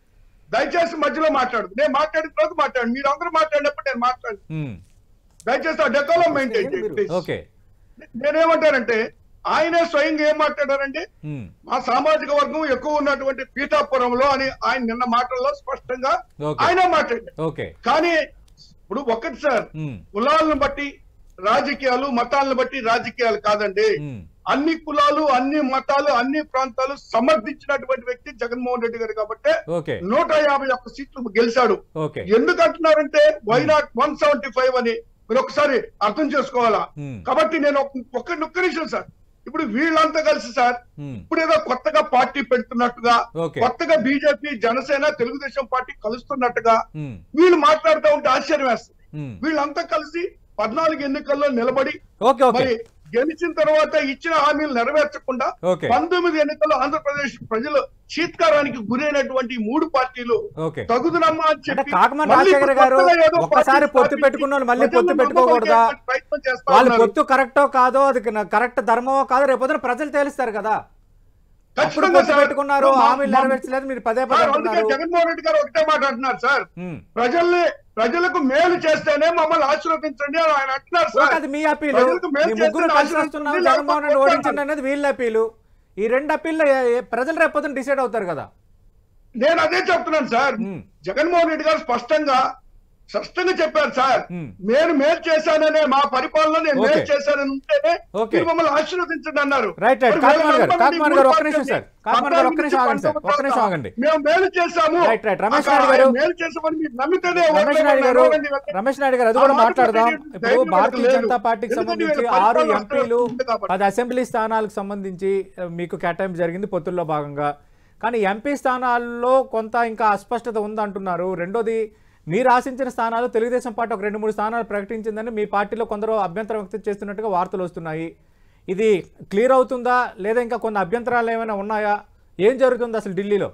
దయచేసి మధ్యలో మాట్లాడు నేను మాట్లాడిన తర్వాత మాట్లాడు మీరు అందరూ మాట్లాడినప్పుడు నేను మాట్లాడు ఉమ్, దయచేసి ఆ డెకోలో మెయింటైన్ చేయండి please. ఓకే నేనేమంటానంటే ఆయనే స్వయంగా ఏం మాట్లాడారంటే ఉమ్, మా సామాజిక వర్గం ఎక్కువ ఉన్నటువంటి పీఠాపురంలో అని ఆయన నిన్న మాటల్లో స్పష్టంగా Okay. ఆయన మాట్లాడారు ఓకే కానీ ఇప్పుడు ఒక్కటి సార్ ఉమ్, కులాలను బట్టి రాజకీయాలు మతాలను బట్టి రాజకీయాలు కాదండి ఉమ్, అన్ని కులాలు అన్ని మతాలు అన్ని ప్రాంతాలు సమర్థించినటువంటి వ్యక్తి జగన్మోహన్ రెడ్డి గారు కాబట్టి ఓకే నూట యాభై ఒక్క సీట్లు గెలిచాడు ఓకే ఎందుకు అంటున్నారంటే why not one seventy five అని మీరు ఒకసారి అర్థం చేసుకోవాలా Hmm. కాబట్టి నేను ఒక- ఒక్క ఒక్క నిమిషం సార్ ఇప్పుడు వీళ్ళంతా కలిసి సార్ ఉమ్, ఇప్పుడు ఏదో కొత్తగా పార్టీ పెడుతున్నట్టుగా Okay. కొత్తగా బీజేపీ జనసేన తెలుగుదేశం పార్టీ కలుస్తున్నట్టుగా ఉమ్, వీళ్ళు మాట్లాడుతూ ఉంటే ఆశ్చర్యం వేస్తుంది ఉమ్. వీళ్ళంతా కలిసి పద్నాలుగు ఎన్నికల్లో నిలబడి ఓకే ఓకే మరి గెలిచిన తర్వాత ఇచ్చిన హామీలు నెరవేర్చకుండా ఓకే. పంతొమ్మిది ఎన్నికల్లో ఆంధ్రప్రదేశ్ ప్రజలు చీత్కారానికి గురైనటువంటి ఈ మూడు పార్టీలు ఓకే తగుదునమ్మా అని అంటే చెప్పి కాకమాన్ మళ్ళీ రాజశేఖర్ ఇప్పుడు గారు కొత్తగా ఏదో ఒక్కసారి పార్టీ పొత్తు స్థాపించి పెట్టుకున్న వాళ్ళు మళ్ళీ పొత్తు ప్రజలను పెట్టుకోకూడదా నమ్మబలికేటువంటి ప్రయత్నం చేస్తా వాళ్ళు ఉన్నారు. పొత్తు కరెక్టో కాదో అది కరెక్ట్ ధర్మమో కాదో రేపొద్దున ప్రజలు తేలుస్తారు కదా అప్పుడు ఖచ్చితంగా పొత్తు సార్. పెట్టుకున్నారు మా- హామీలు మా- నెరవేర్చలేదు మీరు పదే పదే సార్, అందుకే అంటున్నారు జగన్మోహన్ రెడ్డి గారు ఒకటే మాట అంటున్నారు సార్ ఉమ్. ప్రజల్ని ప్రజలకు మేలు చేస్తేనే మమ్మల్ని ఆశీర్వదించండి అని ఆయన అంటున్నారు ఓకే, సార్ అది మీ అప్పీలు ప్రజలకు మేలు మీ ముగ్గురు చేస్తేనే కలిసి వస్తున్నాం ఆశీర్వదించండి, జగన్మోహన్ రెడ్డి లేకపోతే ఓడించండి అనేది వీళ్ళ అప్పీలు ఈ రెండు అప్పీల్లో ఏ- ఏ- ప్రజలు రేపొద్దున డిసైడ్ అవుతారు కదా నేను అదే చెప్తున్నాను సార్ ఉమ్. జగన్మోహన్ రెడ్డి గారు స్పష్టంగా స్పష్టంగా చెప్పారు సార్ Hmm. నేను మేలు చేశాననే మా పరిపాలన నేను మేలు Okay. చేశానని ఉంటేనే Okay. మీరు మమ్మల్ని ఆశీర్వదించండి అన్నారు రైట్ రైట్ మరి కాకుమార్ గారు వేల కాకుమార్ మంది గారు ఒక్క మూడు నిమిషం సార్ పార్టీలు కాకుమార్ గారు ఒక్క నిమిషం ఆగండి సార్ ఒక్క నిమిషం ఆగండి మేము మేలు చేశాము రైట్, రైట్. రమేష్ మాకు నాయుడు గారు- ఆయన మేలు చేసామని మీరు నమ్మితేనే రమేష్ నాయుడు గారు ఓట్లేమని అడగండి. రమేష్ నాయుడు గారు అది ఆ కూడా మాట మాట్లాడదాం తెలియదు. ఇప్పుడు ధైర్యం భారతీయ లేదు. జనతా పార్టీకి ఎందుకంటే సంబంధించి వీళ్ళ ఆరు పరిపాలన ఎంపీలు ఉంది కాబట్టి. పది అసెంబ్లీ స్థానాలకు సంబంధించి ఆ, మీకు కేటాయింపు జరిగింది పొత్తుల్లో భాగంగా కానీ ఎంపీ స్థానాల్లో కొంత ఇంకా అస్పష్టత ఉందంటున్నారు రెండోది మీరు ఆశించిన స్థానాలు తెలుగుదేశం పార్టీ ఒక రెండు మూడు స్థానాలు ప్రకటించిందని మీ పార్టీలో కొందరు అభ్యంతరం వ్యక్తం చేస్తున్నట్టుగా వార్తలు వస్తున్నాయి ఇది క్లియర్ అవుతుందా లేదా ఇంకా కొన్ని అభ్యంతరాలు ఏమైనా ఉన్నాయా ఏం జరుగుతుంది అసలు ఢిల్లీలో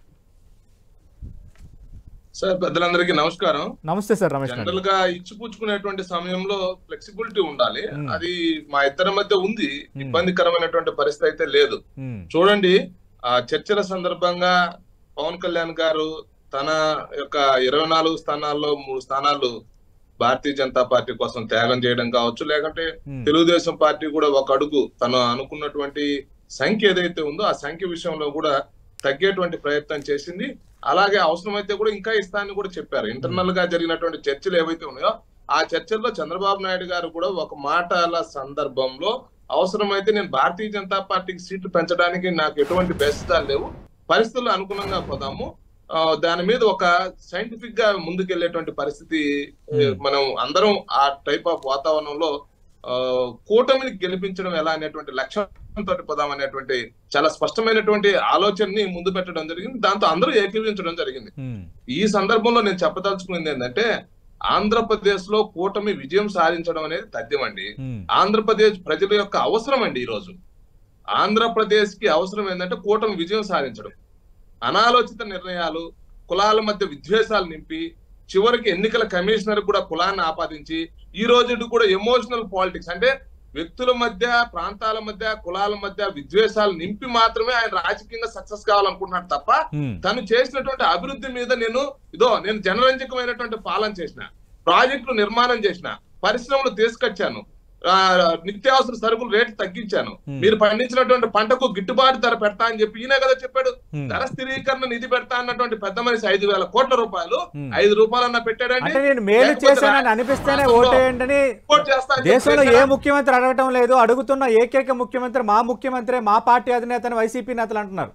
సార్ పెద్దలందరికీ నమస్కారం నమస్తే సార్ రమేష్ నాయుడు జనరల్ గా ఇచ్చిపుచ్చుకునేటువంటి సమయంలో ఫ్లెక్సిబిలిటీ ఉండాలి అది మా ఇద్దరి మధ్య ఉంది ఇబ్బందికరమైనటువంటి పరిస్థితి అయితే లేదు ఉమ్, చూడండి ఆ చర్చల సందర్భంగా పవన్ కళ్యాణ్ గారు తన యొక్క ఇరవై నాలుగు స్థానాల్లో మూడు స్థానాలు భారతీయ జనతా పార్టీ కోసం త్యాగం చేయడం కావచ్చు లేకంటే ఉమ్, తెలుగుదేశం పార్టీ కూడా ఒక అడుగు తను అనుకున్నటువంటి సంఖ్య ఏదైతే ఉందో ఆ సంఖ్య విషయంలో కూడా తగ్గేటువంటి ప్రయత్నం చేసింది అలాగే అవసరమైతే కూడా ఇంకా ఇస్తానని కూడా చెప్పారు ఇంటర్నల్ గా జరిగినటువంటి చర్చలు ఏవైతే ఉన్నాయో ఆ చర్చల్లో చంద్రబాబు నాయుడు గారు కూడా ఒక మాటల సందర్భంలో అవసరమైతే నేను భారతీయ జనతా పార్టీకి సీట్లు పెంచడానికి నాకు ఎటువంటి బెస్తాలు లేవు పరిస్థితులు అనుగుణంగా పోదాము ఆ, దాని మీద ఒక సైంటిఫిక్ గా ముందుకెళ్లేటువంటి పరిస్థితి ఏ, మనం అందరం ఆ టైప్ ఆఫ్ వాతావరణంలో ఆ, కూటమిని గెలిపించడం ఎలా అనేటువంటి లక్ష్యంతో పోదాం అనేటువంటి చాలా స్పష్టమైనటువంటి ఆలోచనని ముందు పెట్టడం జరిగింది దాంతో అందరూ ఏకీవించడం జరిగింది ఉమ్, ఈ సందర్భంలో నేను చెప్పదలుచుకున్నది ఏంటంటే ఆంధ్రప్రదేశ్ లో కూటమి విజయం సాధించడం అనేది తథ్యం అండి ఉమ్, ఆంధ్రప్రదేశ్ ప్రజల యొక్క అవసరం అండి ఈ రోజు ఆంధ్రప్రదేశ్ కి అవసరం ఏంటంటే కూటమి విజయం సాధించడం అనాలోచిత నిర్ణయాలు కులాల మధ్య విద్వేషాలు నింపి చివరికి ఎన్నికల కమిషనర్ కూడా కులాన్ని ఆపాదించి ఈ రోజు కూడా ఎమోషనల్ పాలిటిక్స్ అంటే వ్యక్తుల మధ్య ప్రాంతాల మధ్య కులాల మధ్య విద్వేషాలు నింపి మాత్రమే ఆయన రాజకీయంగా సక్సెస్ కావాలనుకుంటున్నాడు తప్ప ఉమ్, తను చేసినటువంటి అభివృద్ధి మీద నేను ఇదో నేను జనరంజకమైనటువంటి పాలన చేసిన ప్రాజెక్టులు నిర్మాణం చేసిన పరిశ్రమలు తీసుకొచ్చాను ఆ, నిత్యావసర సరుకులు రేటు తగ్గించాను Hmm. మీరు పండించినటువంటి పంటకు గిట్టుబాటు ధర పెడతా అని చెప్పి ఈయన కదా చెప్పాడు Hmm. ధర స్థిరీకరణ నిధి పెడతా అన్నటువంటి పెద్ద మనిషి ఐదు వేల కోట్ల రూపాయలు Hmm. ఐదు రూపాయలన్నా పెట్టాడండి అంటే నేను మేలు లేకపోతే చేశానని రా- అనిపిస్తేనే రాష్ట్రంలో ఓటేయండి అని సపోర్ట్ చేస్తా అని చెప్పి దేశంలో ఏ చేశారా? ముఖ్యమంత్రి అడగటం లేదు అడుగుతున్న ఏకైక ముఖ్యమంత్రి మా ముఖ్యమంత్రి మా పార్టీ అధినేతని వైసీపీ నేతలు అంటున్నారు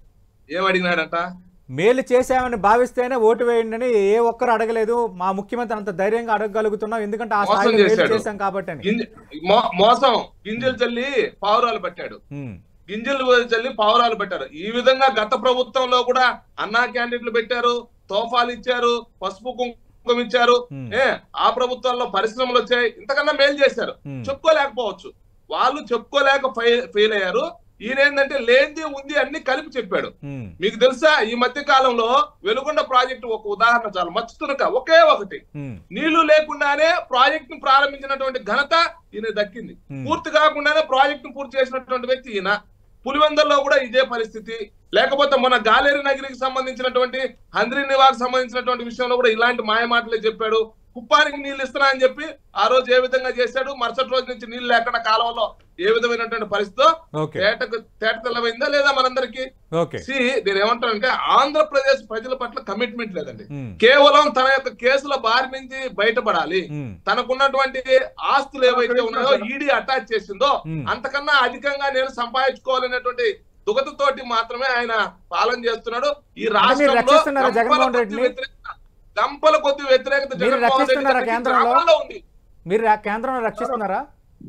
ఏం అడిగినాడంట మేలు చేశామని భావిస్తేనే ఓటు వేయండి అని ఏ ఒక్కరు అడగలేదు మా ముఖ్యమంత్రి అంత ధైర్యంగా అడగగలుగుతున్నాం ఎందుకంటే ఆ మోసం స్థాయిలో మేలు చేశాడు. చేశాం కాబట్టి అని గింజ మో- మోసం గింజలు చల్లి పావురాలు పెట్టాడు ఉమ్, గింజలు చల్లి పావురాలు పెట్టారు ఈ విధంగా గత ప్రభుత్వంలో కూడా అన్నా క్యాండిడేట్లు పెట్టారు తోఫాలు ఇచ్చారు పసుపు కుంకుమ ఇచ్చారు Hmm. ఏ ఆ ప్రభుత్వాల్లో పరిశ్రమలు వచ్చాయి ఇంతకన్నా మేలు చేశారు Hmm. చెప్పుకోలేకపోవచ్చు వాళ్ళు చెప్పుకోలేక ఫెయిల్ అయ్యారు ఈయన ఏంటంటే లేనిది ఉంది అన్ని కలిపి చెప్పాడు ఉమ్, మీకు తెలుసా ఈ మధ్య కాలంలో వెలుగొండ ప్రాజెక్టు ఒక ఉదాహరణ చాలు మచ్చుతునక ఒకే ఒకటి ఉమ్, నీళ్లు లేకుండానే ప్రాజెక్ట్ ను ప్రారంభించినటువంటి ఘనత ఈయన దక్కింది Hmm. పూర్తి కాకుండానే ప్రాజెక్ట్ ను పూర్తి చేసినటువంటి వ్యక్తి ఈయన పులివెందల్లో కూడా ఇదే పరిస్థితి లేకపోతే మన గాలేరు నగిరికి సంబంధించినటువంటి హంద్రి నివాకు సంబంధించినటువంటి విషయంలో కూడా ఇలాంటి మాయ మాటలే చెప్పాడు కుప్పానికి నీళ్లు ఇస్తున్నా అని చెప్పి ఆ రోజు ఏ విధంగా చేశాడు మరుసటి రోజు నుంచి నీళ్లు లేకుండా కాలంలో ఏ విధమైనటువంటి పరిస్థితి ఓకే తేటకు తేట తెల్లమైందా లేదా మనందరికీ ఓకే సి నేను ఏమంటానంటే ఆంధ్రప్రదేశ్ ప్రజల పట్ల కమిట్మెంట్ లేదండి ఉమ్, కేవలం తన యొక్క కేసుల బారి నుంచి బయటపడాలి ఉమ్, తనకున్నటువంటి ఆస్తులు ఏవైతే ఉన్నాయో ఈడీ అటాచ్ చేసిందో Hmm. అంతకన్నా అధికంగా నేను సంపాదించుకోవాలనేటువంటి దుగతతోటి మాత్రమే ఆయన పాలన చేస్తున్నాడు ఈ రాష్ట్రంలో రక్షిస్తున్నారా గంపల జగన్మోహన్ కొద్ది రెడ్డిని? వ్యతిరేకత- గంపల కొద్ది వ్యతిరేకత మీరు జగన్మోహన్ రెడ్డి రక్షిస్తున్నారా గారికి కేంద్రంలో? గ్రామాల్లో ఉంది మీరు రా- కేంద్రంలో రక్షిస్తున్నారా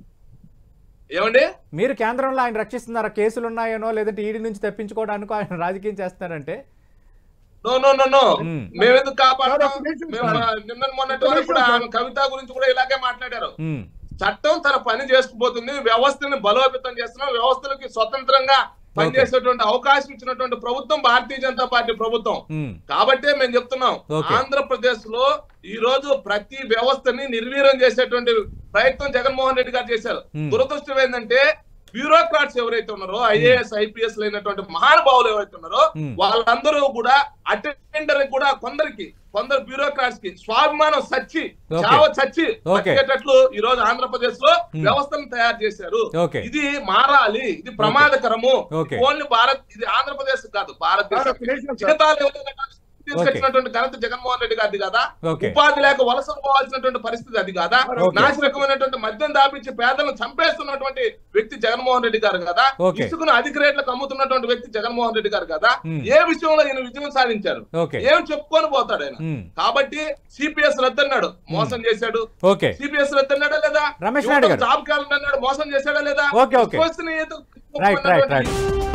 ఏమండి మీరు కేంద్రంలో ఆయన రక్షిస్తున్నారా కేసులు ఉన్నాయనో లేదంటే ఈడీ నుంచి తప్పించుకోవడానికో ఆయన రాజకీయం చేస్తున్నారంటే no no no no Hmm. మేమెందుకు కాపాడతాం సార్, ఒక నిమిషం మేము సార్. నిన్న మొన్నటి వరకు కూడా ఆమె కవిత గురించి కూడా ఇలాగే మాట్లాడారు ఉమ్, చట్టం తన పని చేసుకుపోతుంది వ్యవస్థని బలోపేతం చేస్తున్నాం వ్యవస్థలకి స్వతంత్రంగా పనిచేసేటువంటి అవకాశం ఇచ్చినటువంటి ప్రభుత్వం భారతీయ జనతా పార్టీ ప్రభుత్వం ఉమ్, కాబట్టే మేము చెప్తున్నాం Okay. ఆంధ్రప్రదేశ్ లో ఈ రోజు ప్రతి వ్యవస్థని నిర్వీర్యం చేసేటువంటి ప్రయత్నం జగన్మోహన్ రెడ్డి గారు చేశారు Hmm. దురదృష్టం ఏంటంటే బ్యూరోక్రాట్స్ ఎవరైతే ఉన్నారో ఐఏఎస్ ఐపీఎస్ అయినటువంటి మహానుభావులు ఎవరైతే ఉన్నారో Hmm. వాళ్ళందరూ కూడా అటెండర్ కూడా కొందరికి కొందరు బ్యూరోక్రాట్స్ కి స్వాభిమానం సచ్చి Okay. చావ చచ్చి Okay. బతికేటట్లు ఈ రోజు ఆంధ్రప్రదేశ్ లో Hmm. వ్యవస్థను తయారు చేశారు Okay. ఇది మారాలి ఇది ప్రమాదకరము Okay. ఓన్లీ భారత్ ఇది ఆంధ్రప్రదేశ్ కాదు సార్, ఒక నిమిషం భారతదేశం సార్. జీతాలు ఎవరైనా కానీ తీసుకొచ్చినటువంటి ఘనత జగన్మోహన్ రెడ్డి గారిది కదా Okay. ఉపాధి లేక వలస పోవాల్సినటువంటి పరిస్థితి అది కాదా Okay. నాసి రకమైనటువంటి మద్యం దాపించి పేదలను చంపేస్తున్నటువంటి వ్యక్తి జగన్మోహన్ రెడ్డి గారు కదా Okay. ఇసుకను అధిక రేట్లకు అమ్ముతున్నటువంటి వ్యక్తి జగన్మోహన్ రెడ్డి గారు కదా Hmm. ఏ విషయంలో ఈయన విజయం సాధించారు Okay. ఏం చెప్పుకొని పోతాడు ఆయన Hmm. కాబట్టి సిపిఎస్ రద్దన్నాడు మోసం చేశాడు ఓకే సిపిఎస్ రద్దన్నాడా లేదా రమేష్ నాయుడు గారు. జాబ్ క్యాలెండర్ అన్నాడు మోసం చేశాడా లేదా Okay, okay. Question ఏదో right right right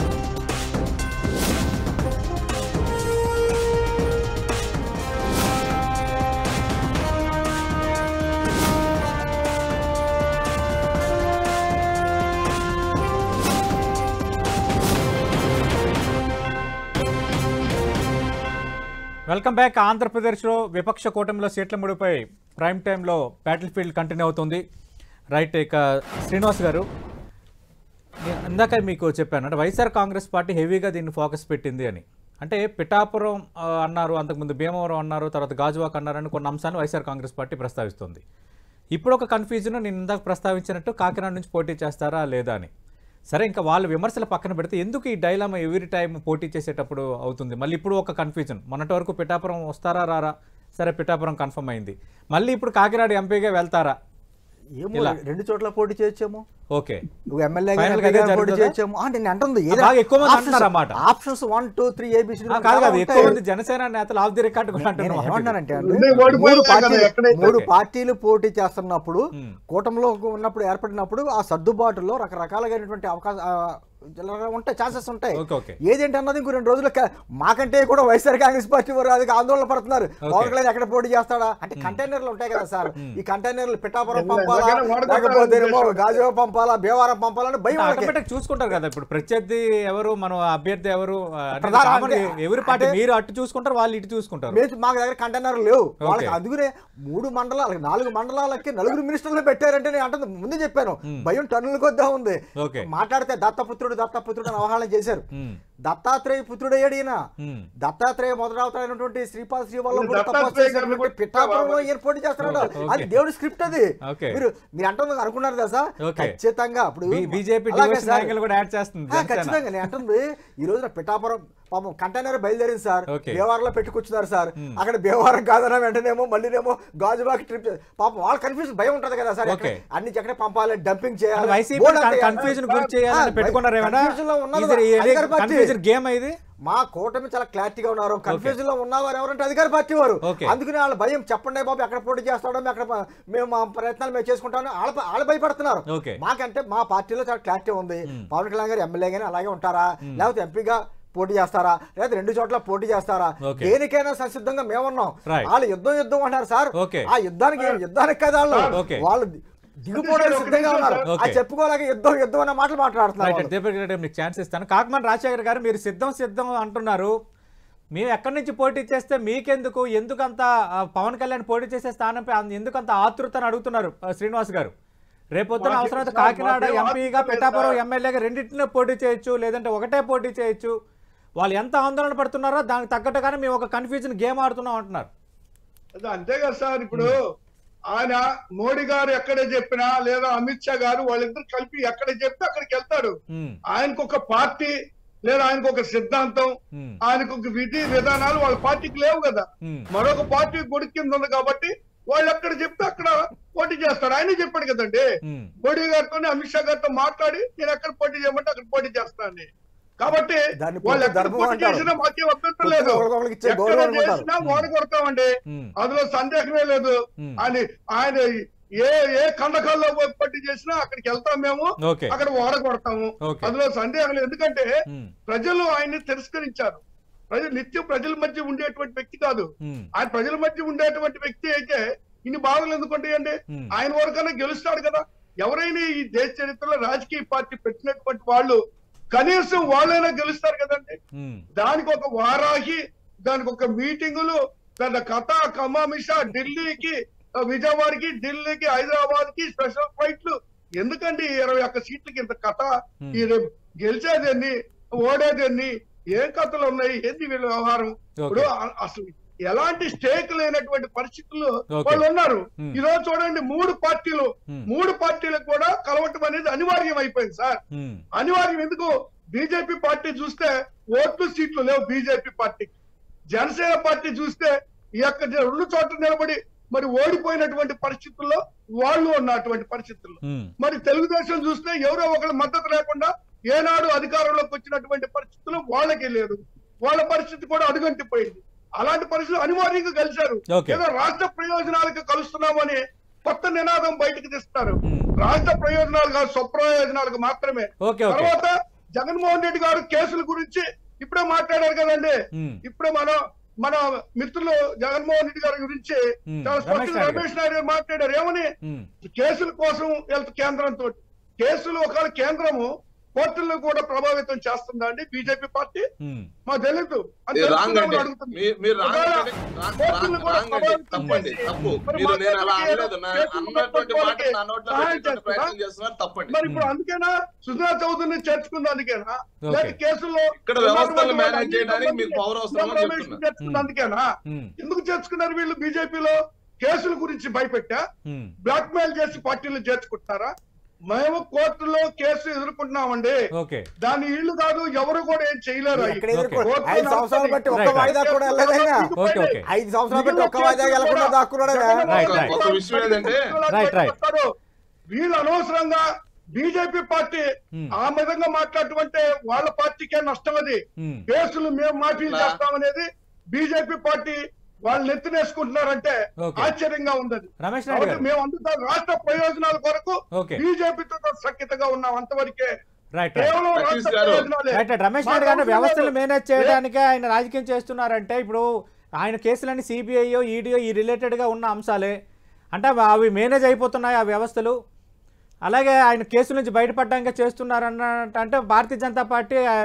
welcome back ఆంధ్రప్రదేశ్లో విపక్ష కూటమిలో సీట్ల ముడిపై ప్రైమ్ టైంలో బ్యాటిల్ ఫీల్డ్ కంటిన్యూ అవుతుంది రైట్ ఇక శ్రీనివాస్ గారు నేను ఇందాక మీకు చెప్పాను అంటే వైఎస్ఆర్ కాంగ్రెస్ పార్టీ హెవీగా దీన్ని ఫోకస్ పెట్టింది అని అంటే పిఠాపురం ఆ, అన్నారు అంతకుముందు భీమవరం అన్నారు తర్వాత గాజువాక్ అన్నారని కొన్ని అంశాలను వైఎస్ఆర్ కాంగ్రెస్ పార్టీ ప్రస్తావిస్తుంది ఇప్పుడు ఒక కన్ఫ్యూజన్ నేను ఇందాక ప్రస్తావించినట్టు కాకినాడ నుంచి పోటీ చేస్తారా లేదా అని సరే ఇంకా వాళ్ళ విమర్శలు పక్కన పెడితే ఎందుకు ఈ డైలామా ఎవ్రీ టైం పోటీ చేసేటప్పుడు అవుతుంది మళ్ళీ ఇప్పుడు ఒక కన్ఫ్యూజన్ మొన్నటి వరకు పిఠాపురం వస్తారా రారా సరే పిఠాపురం కన్ఫర్మ్ అయింది మళ్ళీ ఇప్పుడు కాకినాడ ఎంపీగా వెళ్తారా ఏమో ఇలా. రెండు చోట్ల పోటీ చేయొచ్చేమో ఓకే నువ్వు ఎమ్మెల్యే Final గా అదే పోటీ జరుగుతుందా? చేయొచ్చేమో ఆ, నేను అంటుంది ఆ, బాగా ఎక్కువ మంది అంటున్నారు అన్నమాట. Options one two three A B C ఆ, కాదు కాదు ఎక్కువ మంది జనసేన నేతలు ఆఫ్ ది రికార్డ్ కూడా నేను అంటున్నారు ఏమన్నానంటే అండి, ఉన్నాయి, ఓడిపోయాయి మూడు కదా, పార్టీలు ఎక్కడైతే. మూడు ఓకే. పార్టీలు పోటీ చేస్తున్నప్పుడు మ్మ్. కూటమిలో ఉన్నప్పుడు ఏర్పడినప్పుడు ఆ సర్దుబాటులో రకరకాలైనటువంటి అవకాశం ఉంటాయి ఛాన్సెస్ ఉంటాయి ఓకే, ఓకే. ఏదేంటి అన్నది ఇంకో రెండు రోజులు మాకంటే కూడా వైఎస్ఆర్ కాంగ్రెస్ పార్టీ వారు అది ఆందోళన పడుతున్నారు పవన్ కళ్యాణ్ ఎక్కడ పోటీ చేస్తాడా అంటే కంటైనర్లు ఉంటాయి కదా సార్ ఈ కంటైనర్లు పిఠాపురం ఎల్ల- పంపాలా ఎల్లగానే వాడుకోవడానికి లేకపోతే ఏమో ఉద్దేశం. గాజువా పంపాలా భీమవరం పంపాలని భయం వాళ్ళకి. ఆటోమేటిక్ చూసుకుంటారు కదా ఇప్పుడు ప్రత్యర్థి ఎవరు మన అభ్యర్థి ఎవరు ఆ, అంటే ప్రధాన common అంటే- ఎవరి పార్టీ అంటే- మీరు అటు చూసుకుంటారు వాళ్ళు ఇటు చూసుకుంటారు మేము మాకు దగ్గర కంటైనర్ లేవు వాళ్ళకి ఓకే. అందుకనే మూడు మండలాలు నాలుగు మండలాలకి నలుగురు మినిస్టర్లు పెట్టారంటే నేను అంటుంది ముందు చెప్పాను భయం టన్నుల కొద్దా ఉంది ఓకే. మాట్లాడితే దత్తపుత్రుడు దత్తపుత్రుడు అని అవహేళన చేశారు మ్మ్. దత్తాత్రేయ పుత్రుడు అయ్యాడు ఈయన మ్మ్. దత్తాత్రేయ మొదలవుతాయినటువంటి శ్రీపాద శ్రీవల్లభుడు దత్తాత్రేయ తపస్సు గారిని చేసినటువంటి కూడా పిఠాపురంలో ఈయన పోటీ చేస్తున్నాడు ఓకే. అది దేవుడి స్క్రిప్ట్ అది ఓకే. మీరు మీరు అంటుంది అనుకున్నారు కదా సార్ ఓకే. ఖచ్చితంగా ఇప్పుడు బీ- బీజేపీ అలాగే డివోర్స్ సార్. నాయకులు కూడా యాడ్ చేస్తుంది ఆ, జనసేన. ఖచ్చితంగా నేను అంటుంది ఈ రోజున పిఠాపురం పాపం కంటైనర్ బయలుదేరింది సార్ ఓకే. భీమవరంలో పెట్టుకొచ్చున్నారు సార్ అక్కడ భీమవరం కాదన్నా వెంటనేమో మళ్ళీనేమో గాజుబాకి ట్రిప్ పాపం వాళ్ళ కన్ఫ్యూజన్ భయం ఉంటది కదా సార్ ఓకే. ఎక్కడ- అన్ని ఎక్కడ పంపాలి డంపింగ్ చేయాలి వైసీపీ బోర్డు అంతా కన్ఫ్యూజన్ గురి ఆ, చేయాలని పెట్టుకున్నారు ఏమైనా confusion లో ఉన్నది అధికార పార్టీ. కన్ఫ్యూజన్ గేమ్ ఇది మా కూటమి చాలా క్లారిటీగా ఉన్నారు కన్ఫ్యూజన్ లో ఉన్నవారు ఎవరంటే అధికార పార్టీ వారు ఓకే. అందుకని వాళ్ళ భయం చెప్పండి బాబు ఎక్కడ పోటీ చేస్తాడో మేము అక్కడ ప- మేము మా ప్రయత్నాలు మేము చేసుకుంటామని వాళ్ళ వాళ్ళ భయపడుతున్నారు ఓకే. మాకంటే మా పార్టీలో చాలా క్లారిటీ ఉంది పవన్ కళ్యాణ్ గారు ఎమ్మెల్యే గానీ అలాగే ఉంటారా లేకపోతే ఎంపీగా పోటీ చేస్తారా లేదా రెండు చోట్ల పోటీ చేస్తారా ఓకే. దేనికైనా సంసిద్ధంగా మేమున్నాం Right. వాళ్ళు యుద్ధం యుద్ధం అంటారు సార్ ఓకే. ఆ యుద్ధానికి యుద్ధానికి కదా వాళ్ళు ఓకే. వాళ్ళు దిగిపోవడానికి సిద్ధంగా ఉన్నారు ఓకే. అది చెప్పుకోలేక యుద్ధం యుద్ధం అన్న మాటలు మాట్లాడుతున్నారు రైట్ వాళ్ళు. దీపక్ రెడ్డి మీకు ఛాన్స్ ఇస్తాను కాకమాన్ రాజశేఖర్ గారు మీరు సిద్ధం సిద్ధం అంటున్నారు మేము ఎక్కడి నుంచి పోటీ చేస్తే మీకెందుకు ఎందుకంత ఆ, పవన్ కళ్యాణ్ పోటీ చేసే స్థానంపై అంత- ఎందుకంత ఆతృతని అడుగుతున్నారు ఆ, శ్రీనివాస్ గారు రేపొద్దున మాకే- అవసరమైతే సార్, కాకినాడ మాకేం ఎంపీగా ఆతృత పిఠాపురం లేదు ఎమ్మెల్యేగా రెండింటిని పోటీ చేయొచ్చు లేదంటే ఒకటే పోటీ చేయొచ్చు వాళ్ళు ఎంత ఆందోళన పడుతున్నారో దానికి తగ్గట్టుగానే మేము ఒక కన్ఫ్యూజన్ గేమ్ ఆడుతున్నాం అంటున్నారు అది అంతే కదా సార్ ఇప్పుడు ఆయన మోడీ గారు ఎక్కడ చెప్పినా లేదా అమిత్ షా గారు వాళ్ళిద్దరు కలిపి ఎక్కడ చెప్తే అక్కడికి వెళ్తాడు ఉమ్, ఆయనకు ఒక పార్టీ లేదా ఆయనకు ఒక సిద్ధాంతం ఉమ్, ఆయనకు ఒక విధి విధానాలు వాళ్ళ పార్టీకి లేవు కదా ఉమ్, మరొక పార్టీ గుడి కింద ఉంది కాబట్టి వాళ్ళు ఎక్కడ చెప్తే అక్కడ పోటీ చేస్తాడు ఆయన చెప్పాడు కదండి ఉమ్. మోడీ గారితో అమిత్ షా గారితో మాట్లాడి నేను ఎక్కడ పోటీ చేయమంటే అక్కడ పోటీ చేస్తానని కాబట్టి దాన్ని వాళ్ళు పూర్తి ఎక్కడ ధర్మం పోటీ అంటారు. చేసినా మాకేం అభ్యంతరం లేదు ఒకరికొకరికి ఇచ్చే ఎక్కడ గౌరవం అనుకుంటారు. చేసినా ఓడగొడతామండి ఉమ్. అందులో సందేహమే లేదు ఉమ్. అని ఆయన ఏ ఏ ఖండకాల్లో పోయి పోటీ చేసినా అక్కడికి వెళ్తాం మేము ఓకే అక్కడ ఓడగొడతాము ఓకే. అందులో సందేహం లేదు ఎందుకంటే ఉమ్, ప్రజలు ఆయన్ని తిరస్కరించారు ప్రజలు నిత్యం ప్రజల మధ్య ఉండేటువంటి వ్యక్తి కాదు ఉమ్, ఆయన ప్రజల మధ్య ఉండేటువంటి వ్యక్తి అయితే ఇన్ని బాధలు ఎందుకు ఉంటాయండి ఉమ్. ఆయన వరకన్నా గెలుస్తాడు కదా ఎవరైనా ఈ దేశ చరిత్రలో రాజకీయ పార్టీ పెట్టినటువంటి వాళ్ళు కనీసం వాళ్ళైనా గెలుస్తారు కదండి ఉమ్, దానికి ఒక వారాహి దానికి ఒక మీటింగులు దాని కథ కమామిష ఢిల్లీకి ఆ, విజయవాడకి ఢిల్లీకి హైదరాబాద్ కి స్పెషల్ ఫ్లైట్లు ఎందుకండి ఈ ఇరవై ఒక్క సీట్లకి ఇంత కథ ఈ రేపు గెలిచేదేన్ని ఓడేదేన్ని ఏం కథలు ఉన్నాయి ఏంది వీళ్ళ వ్యవహారం ఇప్పుడు అ- అసలు ఎలాంటి స్టేక్ లేనటువంటి పరిస్థితుల్లో Okay. వాళ్ళు ఉన్నారు Hmm. ఈ రోజు చూడండి మూడు పార్టీలు Hmm. మూడు పార్టీలకు కూడా కలవటం అనేది అనివార్యం అయిపోయింది సార్ ఉమ్, అనివార్యం ఎందుకు బీజేపీ పార్టీ చూస్తే ఓట్లు సీట్లు లేవు బీజేపీ పార్టీకి జనసేన పార్టీ చూస్తే ఈ యొక్క రెండు చోట్ల నిలబడి మరి ఓడిపోయినటువంటి పరిస్థితుల్లో వాళ్ళు ఉన్నటువంటి పరిస్థితుల్లో ఉమ్, మరి తెలుగుదేశం చూస్తే ఎవరో ఒకళ్ళ మద్దతు లేకుండా ఏనాడు అధికారంలోకి వచ్చినటువంటి పరిస్థితులు వాళ్ళకి లేదు వాళ్ళ పరిస్థితి కూడా అడుగంటిపోయింది అలాంటి పరిస్థితులు అనివార్యంగా కలిశారు Okay. ఏదో రాష్ట్ర ప్రయోజనాలకు కలుస్తున్నామని కొత్త నినాదం బయటకు తెస్తారు Hmm. రాష్ట్ర ప్రయోజనాలు కాదు స్వప్రయోజనాలకు మాత్రమే ఓకే ఓకే తర్వాత జగన్మోహన్ రెడ్డి గారు కేసుల గురించి ఇప్పుడే మాట్లాడారు కదండి ఉమ్, ఇప్పుడే మనం మన మిత్రులు జగన్మోహన్ రెడ్డి గారి గురించి Hmm. చాలా రమేష్ స్పష్టంగా నాయుడు రమేష్ నాయుడు గారు మాట్లాడారు ఏమని ఉమ్, కేసుల కోసం వెళ్తే కేంద్రంతో కేసులు ఒకవేళ కేంద్రము కోర్టులను కూడా ప్రభావితం చేస్తుందా అండి బీజేపీ పార్టీ ఉమ్, మాకు తెలియదు అని ఇది రాంగ్ తెలుసుకుందామని అండి అడుగుతుంది. మీ- మీరు రాంగ్ ఒకవేళ అండి. రాంగ్- కోర్టులను రాంగ్- కూడా రాంగ్ అండి. ప్రభావితం తప్పండి చేసి తప్పు మరి మీరు నేను అలా మాట్లాడితే అనలేదు నా- కేసులు అన్నటువంటి మాట ఉన్నటువంటి నా నోట్లో సహాయం పెట్టేటువంటి చేస్తుందా? ప్రయత్నం చేస్తున్నారు తప్పండి మరి ఇప్పుడు అందుకేనా సుజనా చౌదరిని చేర్చుకుంది అందుకేనా Okay. లేదా కేసుల్లో ఇక్కడ వ్యవస్థలను ఉన్నటువంటి మేనేజ్ వాళ్ళ చేయడానికి అన్ని మీకు పవర్ అవసరం అని రమేష్ చెప్తున్నా. చేర్చుకుంది అందుకేనా ఉమ్, ఎందుకు చేర్చుకున్నారు వీళ్ళు బీజేపీలో కేసుల గురించి భయపెట్టా ఉమ్, బ్లాక్ మెయిల్ చేసి పార్టీలు చేర్చుకుంటున్నారా మేము కోర్టులో కేసు ఎదుర్కొంటున్నామండి ఓకే దాని ఇల్లు కాదు ఎవరు కూడా ఏం చేయలేరు అవి. ఎక్కడ ఎదుర్కో కోర్టులో ఐదు సంవత్సరాలు బట్టి ఒక్క Right. వాయిదా కూడా వెళ్ళలేదైనా ఓకే, ఓకే. ఐదు సంవత్సరాలు బట్టి ఒక్క వాయిదా వెళ్ళకుండా దాక్కున్నాడా Right, right. ఒక విషయం ఏంటంటే Right, right. వీళ్ళు అనవసరంగా బీజేపీ పార్టీ Hmm. ఆ విధంగా మాట్లాడుతుంటే వాళ్ళ పార్టీకే నష్టం అది ఉమ్, కేసులు మేము మాఫీ నా- చేస్తామనేది బీజేపీ పార్టీ వాళ్ళు నెత్తినేసుకుంటున్నారంటే Okay. ఆశ్చర్యంగా ఉంది రమేష్ నాయుడు కాబట్టి గారు మేము అందుకు రాష్ట్ర ప్రయోజనాల కొరకు ఓకే బీజేపీతో సఖ్యతగా ఉన్నాం అంతవరకే రైట్ రైట్ కేవలం సతీష్ రాష్ట్ర గారు. ప్రయోజనాలే. Right right. రమేష్ నాయుడు మాకు గారిని అవసరం వ్యవస్థలు లేదు. మేనేజ్ చేయడానికే ఆయన రాజకీయం చేస్తున్నారంటే ఇప్పుడు ఆయన కేసులన్నీ సిబిఐయో ఈడీఓ ఈ రిలేటెడ్గా ఉన్న అంశాలే అంటే అవి- అవి మేనేజ్ అయిపోతున్నాయి ఆ వ్యవస్థలు అలాగే ఆయన కేసుల నుంచి బయటపడడానికి చేస్తున్నారన్న అంటే భారతీయ జనతా పార్టీ ఆ,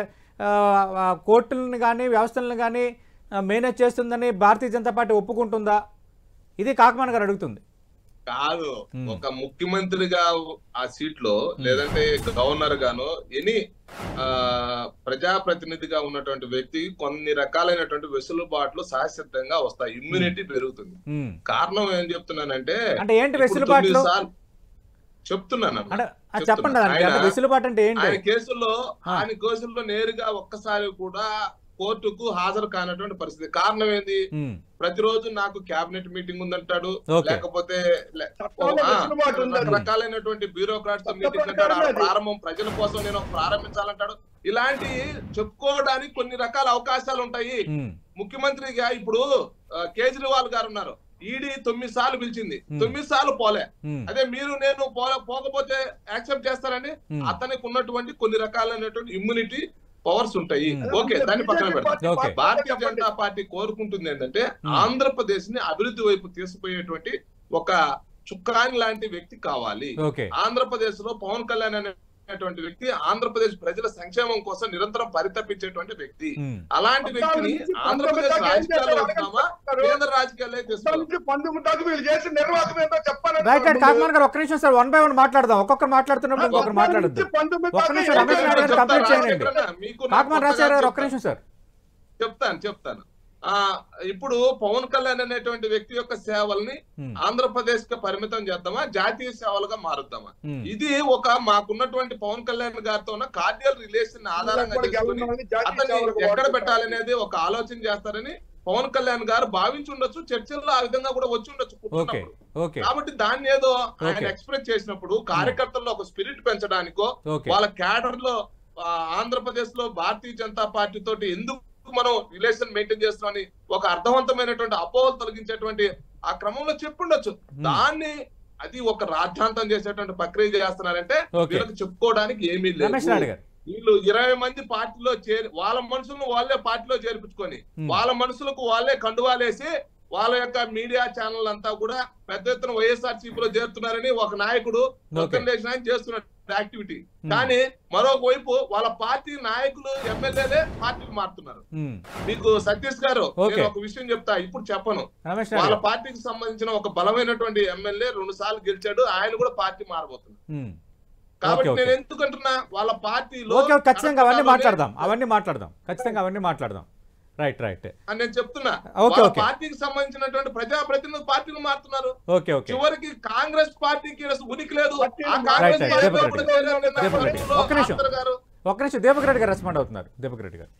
ఆ, కోర్టులను కానీ వ్యవస్థలను కానీ మేనేజ్ చేస్తుందని భారతీయ జనతా పార్టీ ఒప్పుకుంటుందా ఇది కాకమాన్ గారు అడుగుతుంది కాదు Hmm. ఒక ముఖ్యమంత్రిగా ఆ సీట్ లో లేదంటే గవర్నర్ గాను ఎనీ ఆ ప్రజాప్రతినిధిగా ఉన్నటువంటి వ్యక్తి కొన్ని రకాలైనటువంటి వెసులుబాట్లు సహసిద్ధంగా వస్తాయి ఇమ్యూనిటీ పెరుగుతుంది ఉమ్. కారణం ఏం చెప్తున్నానంటే అంటే ఏంటి ఇప్పుడు వెసులుబాట్లు తొమ్మిది సార్లు- చెప్తున్నాను అంటే ఆ, చెప్తున్నా. చెప్పండి దానికి అంటే ఆయన- వెసులుబాటు అంటే ఏంటి ఆయన కేసుల్లో ఆ. ఆయన కేసుల్లో నేరుగా ఒక్కసారి కూడా కోర్టుకు హాజరు కానటువంటి పరిస్థితి కారణం ఏంది ఉమ్. ప్రతిరోజు నాకు క్యాబినెట్ మీటింగ్ ఉందంటాడు Okay. లేకపోతే లే- చట్టాల్లో ఆ, వెసులుబాటు ఉంది. రకరకాలైనటువంటి బ్యూరోక్రాట్స్ తో చట్ట మీటింగ్ అంటాడు ప్రకారమే ఆడ అది. ప్రారంభం ప్రజల కోసం నేను ప్రారంభించాలంటాడు ఇలాంటి చెప్పుకోవడానికి కొన్ని రకాల అవకాశాలు ఉంటాయి ఉమ్. ముఖ్యమంత్రిగా ఇప్పుడు ఆ, కేజ్రీవాల్ గారు ఉన్నారు ఈడీ తొమ్మిది సార్లు పిలిచింది Hmm. తొమ్మిది సార్లు పోలే ఉమ్. అదే మీరు నేను పోలే పోకపోతే యాక్సెప్ట్ చేస్తారండి Hmm. అతనికి ఉన్నటువంటి కొన్ని రకాలైనటువంటి ఇమ్యూనిటీ పవర్స్ ఉంటాయి Hmm. ఓకే దాన్ని పక్కన బీజేపీ పెడతాం పార్టీ Okay. పార్టీ భారతీయ చెప్పండి. జనతా పార్టీ కోరుకుంటుంది ఏంటంటే Hmm. ఆంధ్రప్రదేశ్ ని అభివృద్ధి వైపు తీసుకుపోయేటువంటి ఒక చుక్కాని లాంటి వ్యక్తి కావాలి ఓకే ఆంధ్రప్రదేశ్ లో పవన్ కళ్యాణ్ అనేటువంటి వ్యక్తి ఆంధ్రప్రదేశ్ ప్రజల సంక్షేమం కోసం నిరంతరం పరితపించేటువంటి వ్యక్తి ఉమ్. అలాంటి వ్యక్తిని ఆంధ్రప్రదేశ్ రాజకీయాల్లో వస్తామా కేంద్ర రాజకీయాల్లో ఉత్తరం తీసుకున్నాం నుంచి పంతొమ్మిది దాకా వీళ్ళు చేసిన నిర్వాహకం ఏంటో చెప్పాలని రైట్ రైట్ కాకమాన్ గారు ఒక్క నిమిషం సార్ వన్ బై వన్ మాట్లాడదాం ఒక్కొక్కరు మాట్లాడుతున్నప్పుడు ఇంకొకరు మాట్లాడద్దు ఒక్క నిమిషం రమేష్ నాయుడు గారు కంప్లీట్ చేయండి కాకమాన్ రాజశేఖర్ గారు ఒక్క నిమిషం సార్ చెప్తాను చెప్తాను ఆ ఇప్పుడు పవన్ కళ్యాణ్ అనేటువంటి వ్యక్తి యొక్క సేవల్ని Hmm. ఆంధ్రప్రదేశ్ కి పరిమితం చేద్దామా జాతీయ సేవలుగా మారుద్దామా Hmm. ఇది ఒక మాకున్నటువంటి పవన్ కళ్యాణ్ గారితో ఉన్న కార్డియల్ రిలేషన్ ఆధారంగా చేసుకుని అతన్ని ఎక్కడ పెట్టాలనేది ఒక ఆలోచన చేస్తారని పవన్ కళ్యాణ్ గారు భావించి ఉండొచ్చు చర్చల్లో ఆ విధంగా కూడా వచ్చి ఉండొచ్చు ఓకే కూర్చున్నప్పుడు. ఓకే కాబట్టి దాన్ని ఏదో ఆయన Okay. ఎక్స్ప్రెస్ చేసినప్పుడు కార్యకర్తల్లో ఒక స్పిరిట్ పెంచడానికో ఓకే వాళ్ళ క్యాడర్ లో ఆ, ఆంధ్రప్రదేశ్ లో భారతీయ జనతా పార్టీ తోటి ఎందుకు మనం రిలేషన్ మెయింటైన్ చేస్తున్నామని ఒక అర్థవంతమైనటువంటి అపోహలు తొలగించేటువంటి ఆ క్రమంలో చెప్పుండొచ్చు దాన్ని అది ఒక రాజ్యాంతం చేసేటువంటి ప్రక్రియ చేస్తున్నారంటే Okay. వీళ్ళకి చెప్పుకోవడానికి ఏమీ రమేష్ నాయుడు లేదు గారు వీళ్ళు ఇరవై మంది పార్టీలో చేరి వాళ్ళ మనుషులను వాళ్ళే పార్టీలో చేర్పించుకొని Hmm. వాళ్ళ మనుషులకు వాళ్ళే కండువాలేసి వాళ్ళ యొక్క మీడియా ఛానల్ అంతా కూడా పెద్ద ఎత్తున వైఎస్ఆర్ లో చేరుతున్నారని ఒక నాయకుడు మొత్తం లేచిన ఆయన చేస్తున్న యాక్టివిటీ కానీ మరొక వైపు వాళ్ళ పార్టీ నాయకులు ఎమ్మెల్యేలే పార్టీలు మారుతున్నారు ఉమ్. మీకు సతీష్ గారు Okay. నేను ఒక విషయం చెప్తా ఇప్పుడు చెప్పను రమేష్ నాయుడు వాళ్ళ గారు పార్టీకి సంబంధించిన ఒక బలమైనటువంటి ఎమ్మెల్యే రెండు సార్లు గెలిచాడు ఆయన కూడా పార్టీ మారబోతున్నాడు ఉమ్. కాబట్టి ఓకే. నేను ఎందుకంటున్నా వాళ్ళ పార్టీలో ఓకే ఓకే, ఖచ్చితంగా అవన్నీ కడపలోనే- మాట్లాడదాం అవన్నీ మాట్లాడదాం ఖచ్చితంగా అవన్నీ మాట్లాడదాం రైట్ రైట్ అని నేను చెప్తున్నా ఓకే, వాళ్ళ ఓకే. పార్టీకి సంబంధించినటువంటి ప్రజాప్రతినిధులు పార్టీలు మారుతున్నారు ఓకే ఓకే చివరికి కాంగ్రెస్ పార్టీకి అసలు ఉనికి లేదు ఆ రైట్, కాంగ్రెస్ రైట్, పార్టీలో దీపక్ కూడా రెడ్డి. చేరారు నిన్న దీపక్ రెడ్డి. పల్లెటూరులో ఒక్క నిమిషం. భాస్కర్ గారు ఒక్క నిమిషం దీపక్ రెడ్డి గారు రెస్పాండ్ అవుతున్నారు దీపక్ రెడ్డి గారు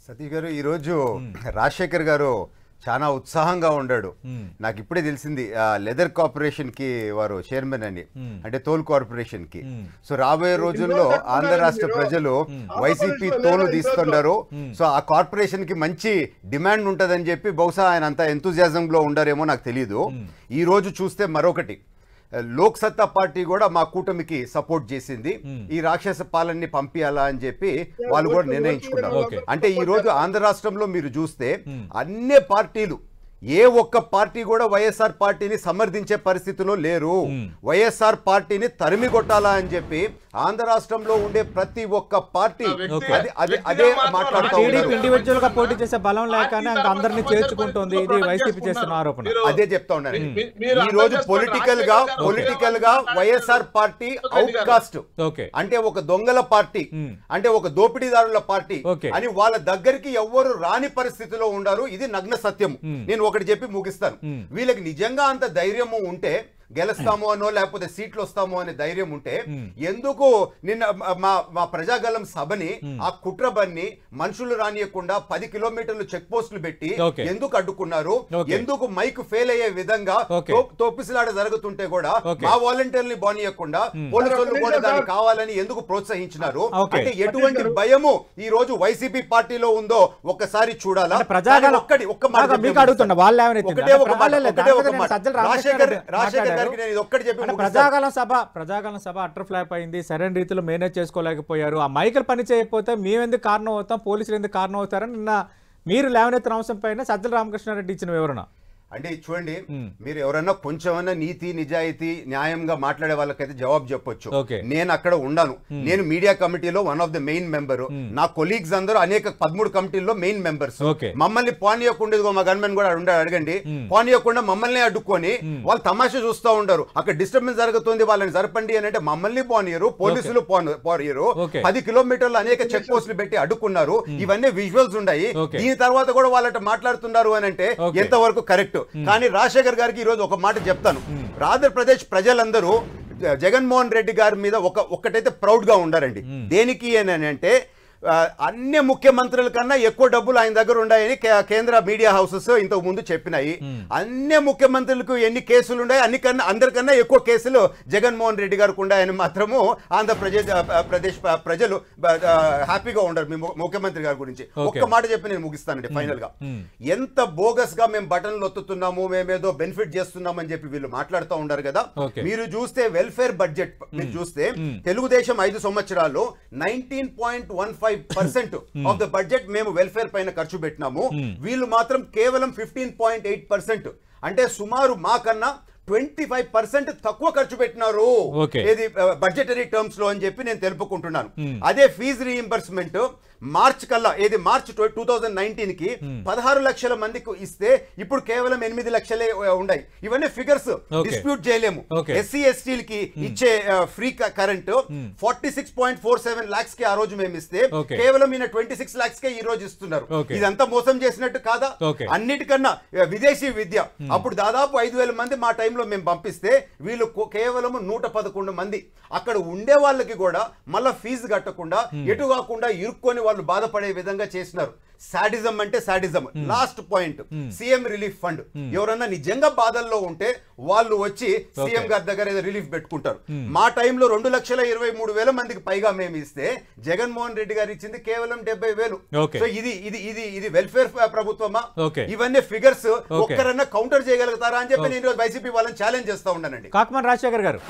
సతీష్ గారు ఈరోజు రాజశేఖర్ గారు చాలా ఉత్సాహంగా ఉండాడు నాకు ఇప్పుడే తెలిసింది ఆ, లెదర్ కార్పొరేషన్ కి వారు చైర్మన్ అని అంటే తోల్ కార్పొరేషన్ కి సో రాబోయే రోజుల్లో ఆంధ్ర రాష్ట్ర ప్రజలు వైసీపీ తోలు తీస్తున్నారు సో ఆ కార్పొరేషన్ కి మంచి డిమాండ్ ఉంటదని చెప్పి బహుశా ఆయన అంత ఎంతూజియాజం లో ఉండారేమో నాకు తెలియదు ఈ రోజు చూస్తే మరొకటి లోక్ సత్తా పార్టీ కూడా మా కూటమికి సపోర్ట్ చేసింది ఈ రాక్షస పాలనని పంపించాలా అని చెప్పి వాళ్ళు కూడా నిర్ణయించుకున్నారు Okay. అంటే ఈ రోజు ఆంధ్ర రాష్ట్రంలో మీరు చూస్తే అన్ని పార్టీలు ఏ ఒక్క పార్టీ కూడా వైఎస్ఆర్ పార్టీని సమర్థించే పరిస్థితిలో లేరు వైఎస్ఆర్ పార్టీని తరిమి కొట్టాలా అని చెప్పి ఆంధ్ర రాష్ట్రంలో ఉండే ప్రతి ఒక్క పార్టీ వ్యక్తి- అది- అది- వ్యక్తిగా అదే మాత్రం మాట్లాడుతూ టీడీపీ ఉన్నారు ఇండివిజువల్ గా పోటీ చేసే బలం లేకనే ఇంకా అందరినీ చేర్చుకుంటోంది ఇది వైసీపీ చేస్తున్న ఆరోపణ మీరు- అదే చెప్తా ఉన్నాను మీ- మీ- మీరు ఈ రోజు అర్థం పొలిటికల్ గా చేసుకోండి. పొలిటికల్ గా YSR party outcast okay అంటే ఒక దొంగల పార్టీ మ్మ్. అంటే ఒక దోపిడీదారుల పార్టీ ఓకే. అని వాళ్ళ దగ్గరికి ఎవ్వరు రాని పరిస్థితిలో ఉండారు ఇది నగ్న సత్యము మ్మ్. నేను ఒకటి చెప్పి ముగిస్తాను మ్మ్. వీళ్ళకి నిజంగా అంత ధైర్యము ఉంటే గెలుస్తాము అనో లేకపోతే సీట్లు వస్తాము అనే ధైర్యం ఉంటే మ్మ్. ఎందుకు నిన్న మ- మా మా ప్రజాగలం సభని ఆ కుట్రబన్ని మనుషులు రానియకుండా పది కిలోమీటర్లు చెక్ పోస్టులు పెట్టి ఓకే. ఎందుకు అడ్డుకున్నారు ఓకే. ఎందుకు మైక్ ఫెయిల్ అయ్యే విధంగా ఓకే. తో- తోపిసిలాట జరుగుతుంటే కూడా ఓకే. మా వాలంటీర్ని బానియకుండా పోలీసు వాళ్ళు కూడా దాన్ని కావాలని ఎందుకు ప్రోత్సహించినారు ఓకే. అంటే ఎటువంటి భయము ఈ రోజు వైసీపీ పార్టీలో ఉందో ఒక్కసారి చూడాలా అంటే ప్రజాగలం- కానీ ఒక్కటి ఒక్క మాట నాకు చెప్పి మీకు అడుగుతున్నా, వాళ్ళు ఏమని ఎత్తిండ్రు? ఒకటే ఒక అంటే మాట, వాళ్ళే ఒకటే ఒక దాని మీద మాట. సజ్జల రామకృష్ణ రాజశేఖర్ రెడ్డి రాజశేఖర్ మాట్లాడారు. గారికి నేను ఇది ఒక్కటి చెప్పి అంటే ముగిస్తాను. ప్రజాగలం సభ ప్రజాగలం సభ అటర్ ఫ్లాప్ అయింది సరైన రీతిలో మేనేజ్ చేసుకోలేకపోయారు ఆ మైకులు పని చేయకపోతే మేమెందుకు కారణం అవుతాం పోలీసులు ఎందుకు కారణం అవుతారని నిన్న మీరు లేవనెత్తిన అంశం పైన సజ్జల రామకృష్ణారెడ్డి ఇచ్చిన వివరణ అంటే ఇది చూడండి మ్మ్. మీరు ఎవరన్నా కొంచెమన్నా నీతి నిజాయితీ న్యాయంగా మాట్లాడే వాళ్ళకైతే జవాబు చెప్పొచ్చు ఓకే. నేను అక్కడ ఉన్నాను నేను మీడియా కమిటీలో one of the main member నా కొలీగ్స్ అందరూ అనేక పదమూడు కమిటీల్లో మెయిన్ మెంబర్స్ ఓకే. మమ్మల్ని పానీయకుండా ఇదిగో మా గన్మెన్ కూడా ఉండే అడగండి పానీయకుండా మమ్మల్ని అడ్డుకొని వాళ్ళు తమాషా చూస్తూ ఉండరు అక్కడ డిస్టర్బెన్స్ జరుగుతుంది వాళ్ళని జరపండి అని అంటే మమ్మల్ని పోనీయరు పోలీసులు పోను- పోనీయరు ఓకే. పది కిలోమీటర్లు అనేక చెక్ పోస్టులు పెట్టి అడ్డుకున్నారు ఇవన్నీ విజువల్స్ ఉన్నాయి ఓకే. దీని తర్వాత కూడా వాళ్ళట మాట్లాడుతున్నారు అని అంటే ఓకే. ఎంతవరకు కరెక్ట్ కానీ రాజశేఖర్ గారికి ఈ రోజు ఒక మాట చెప్తాను ఆంధ్రప్రదేశ్ ప్రజలందరూ జ- జగన్మోహన్ రెడ్డి గారి మీద ఒక ఒక్కటైతే ప్రౌడ్ గా ఉండారండి దేనికి అని అంటే ఆ, అన్ని ముఖ్యమంత్రుల కన్నా ఎక్కువ డబ్బులు ఆయన దగ్గర ఉన్నాయని కే- కేంద్ర మీడియా హౌసెస్ ఇంతకు ముందు చెప్పినాయి అన్ని ముఖ్యమంత్రులకు ఎన్ని కేసులు ఉన్నాయి అన్ని కన్నా అందరికన్నా ఎక్కువ కేసులు జగన్మోహన్ రెడ్డి గారికి ఉన్నాయని మాత్రము ఆంధ్రప్రదేశ్ ఆ, ప్రదేశ్ ప- ప్రజలు బ- ఆ, హ్యాపీగా ఉండరు మీ ము- ముఖ్యమంత్రి గారి గురించి ఓకే. ఒక్క మాట చెప్పి నేను ముగిస్తానండి ఫైనల్ గా మ్మ్. ఎంత బోగస్ గా మేము బటన్లు ఒత్తుతున్నాము మేమేదో బెనిఫిట్ చేస్తున్నాం అని చెప్పి వీళ్ళు మాట్లాడుతూ ఉంటారు కదా ఓకే. మీరు చూస్తే వెల్ఫేర్ బడ్జెట్ మీరు చూస్తే తెలుగుదేశం ఐదు సంవత్సరాలు nineteen point one five percent of the budget మేము వెల్ఫేర్ పైన ఖర్చు పెట్టినాము వీళ్ళు మాత్రం కేవలం ఫిఫ్టీన్ పాయింట్ ఎయిట్ పర్సెంట్ అంటే సుమారు మాకన్నా ట్వంటీ ఫైవ్ పర్సెంట్ తక్కువ ఖర్చు పెట్టినారు ఓకే. ఏది బడ్జెటరీ టర్మ్స్ లో అని చెప్పి నేను తెలుపుకుంటున్నాను అదే ఫీజు రీఇంబర్స్మెంట్ మార్చ్ కల్లా ఏది మార్చ్ టూ థౌజండ్ నైన్టీన్ కి పదహారు లక్షల మందికి ఇస్తే ఇప్పుడు కేవలం ఎనిమిది లక్షలే ఆ, ఉన్నాయి ఇవన్నీ ఫిగర్స్ ఓకే. డిస్ప్యూట్ చేయలేము ఓకే. ఎస్సీ ఎస్టీలకి ఇచ్చే free current forty six point four seven lakhs కి ఆ రోజు మేము ఇస్తే ఓకే. కేవలం ఈయన ట్వంటీ సిక్స్ లాక్స్ కే ఈ రోజు ఇస్తున్నారు ఓకే. ఇదంతా మోసం చేసినట్టు కాదా ఓకే. అన్నిటికన్నా ఆ, విదేశీ విద్య అప్పుడు దాదాపు ఐదు వేల మంది మా టైంలో మేము పంపిస్తే వీళ్ళు కో- కేవలం నూట పదకొండు మంది అక్కడ ఉండే వాళ్ళకి కూడా మళ్ళా ఫీజు కట్టకుండా ఎటు కాకుండా ఇరుక్కొని వాళ్ళు బాధపడే విధంగా చేసినారు సాడిజం అంటే sadism last point CM relief fund ఎవరన్నా నిజంగా బాధల్లో ఉంటే వాళ్ళు వచ్చి సీఎం గారి దగ్గర ఏదో రిలీఫ్ పెట్టుకుంటారు మా టైంలో రెండు లక్షల ఇరవై మూడు వేల మందికి పైగా మేము ఇస్తే జగన్మోహన్ రెడ్డి గారు ఇచ్చింది కేవలం డెబ్బై వేలు ఓకే. సో ఇది ఇది ఇది ఇది వెల్ఫేర్ ప్రభుత్వమా ఓకే. ఇవన్నీ ఫిగర్స్ ఓకే. ఒక్కరన్నా కౌంటర్ చేయగలుగుతారా అని చెప్పి నేను ఈరోజు వైసీపీ వాళ్ళని ఛాలెంజ్ చేస్తా ఉన్నానండి కాకమాన్ రాజశేఖర్ గారు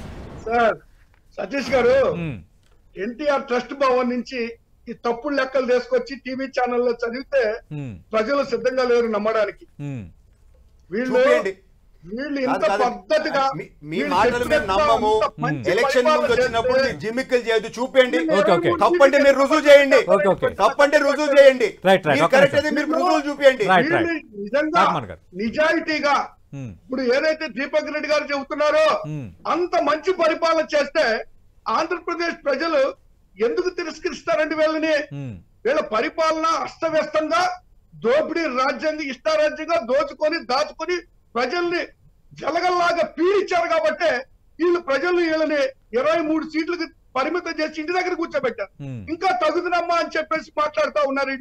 సార్ సతీష్ గారు మ్మ్. ఎన్టీఆర్ ట్రస్ట్ భవన్ నుంచి ఈ తప్పుడు లెక్కలు తీసుకొచ్చి టీవీ ఛానల్లో చదివితే మ్మ్. ప్రజలు సిద్ధంగా లేరు నమ్మడానికి మ్మ్. వీళ్ళు చూపియండి. వీళ్ళు కాదు, ఇంత కాదు. పద్ధతిగా మీ- మీ వీళ్ళు మాటలు మేము చెప్పినట్టుగా నమ్మము అంత మంచి ఎలక్షన్ ముందు పరిపాలన వచ్చినప్పుడు చేస్తే మీరు జిమ్మిక్కులు చేయదు చూపండి ఓకే, ఓకే. తప్పంటే మీరు రుజువు చేయండి ఓకే, ఓకే. తప్పంటే రుజువు చేయండి రైట్, రైట్. మీరు ఒక్క కరెక్ట్ నిమిషం. అయితే మీరు రుజువులు చూపియండి రైట్, వీళ్ళు నిజంగా రాఘమన్ గారు. నిజాయితీగా మ్మ్. ఇప్పుడు ఏదైతే దీపక్ రెడ్డి గారు చెబుతున్నారో మ్మ్. అంత మంచి పరిపాలన చేస్తే ఆంధ్రప్రదేశ్ ప్రజలు ఎందుకు తిరస్కరిస్తారండి వీళ్ళని మ్మ్. వీళ్ళ పరిపాలన అస్తవ్యస్తంగా దోపిడీ రాజ్యాంగం ఇష్టారాజ్యంగా దోచుకొని దాచుకొని ప్రజల్ని జలగల్లాగా పీడించారు కాబట్టే వీళ్ళు ప్రజలు వీళ్ళని ఇరవై మూడు సీట్లకు పరిమితం చేసి ఇంటి దగ్గర కూర్చోబెట్టారు మ్మ్. ఇంకా తగుదనమ్మా అని చెప్పేసి మాట్లాడుతూ ఉన్నారు వీళ్ళు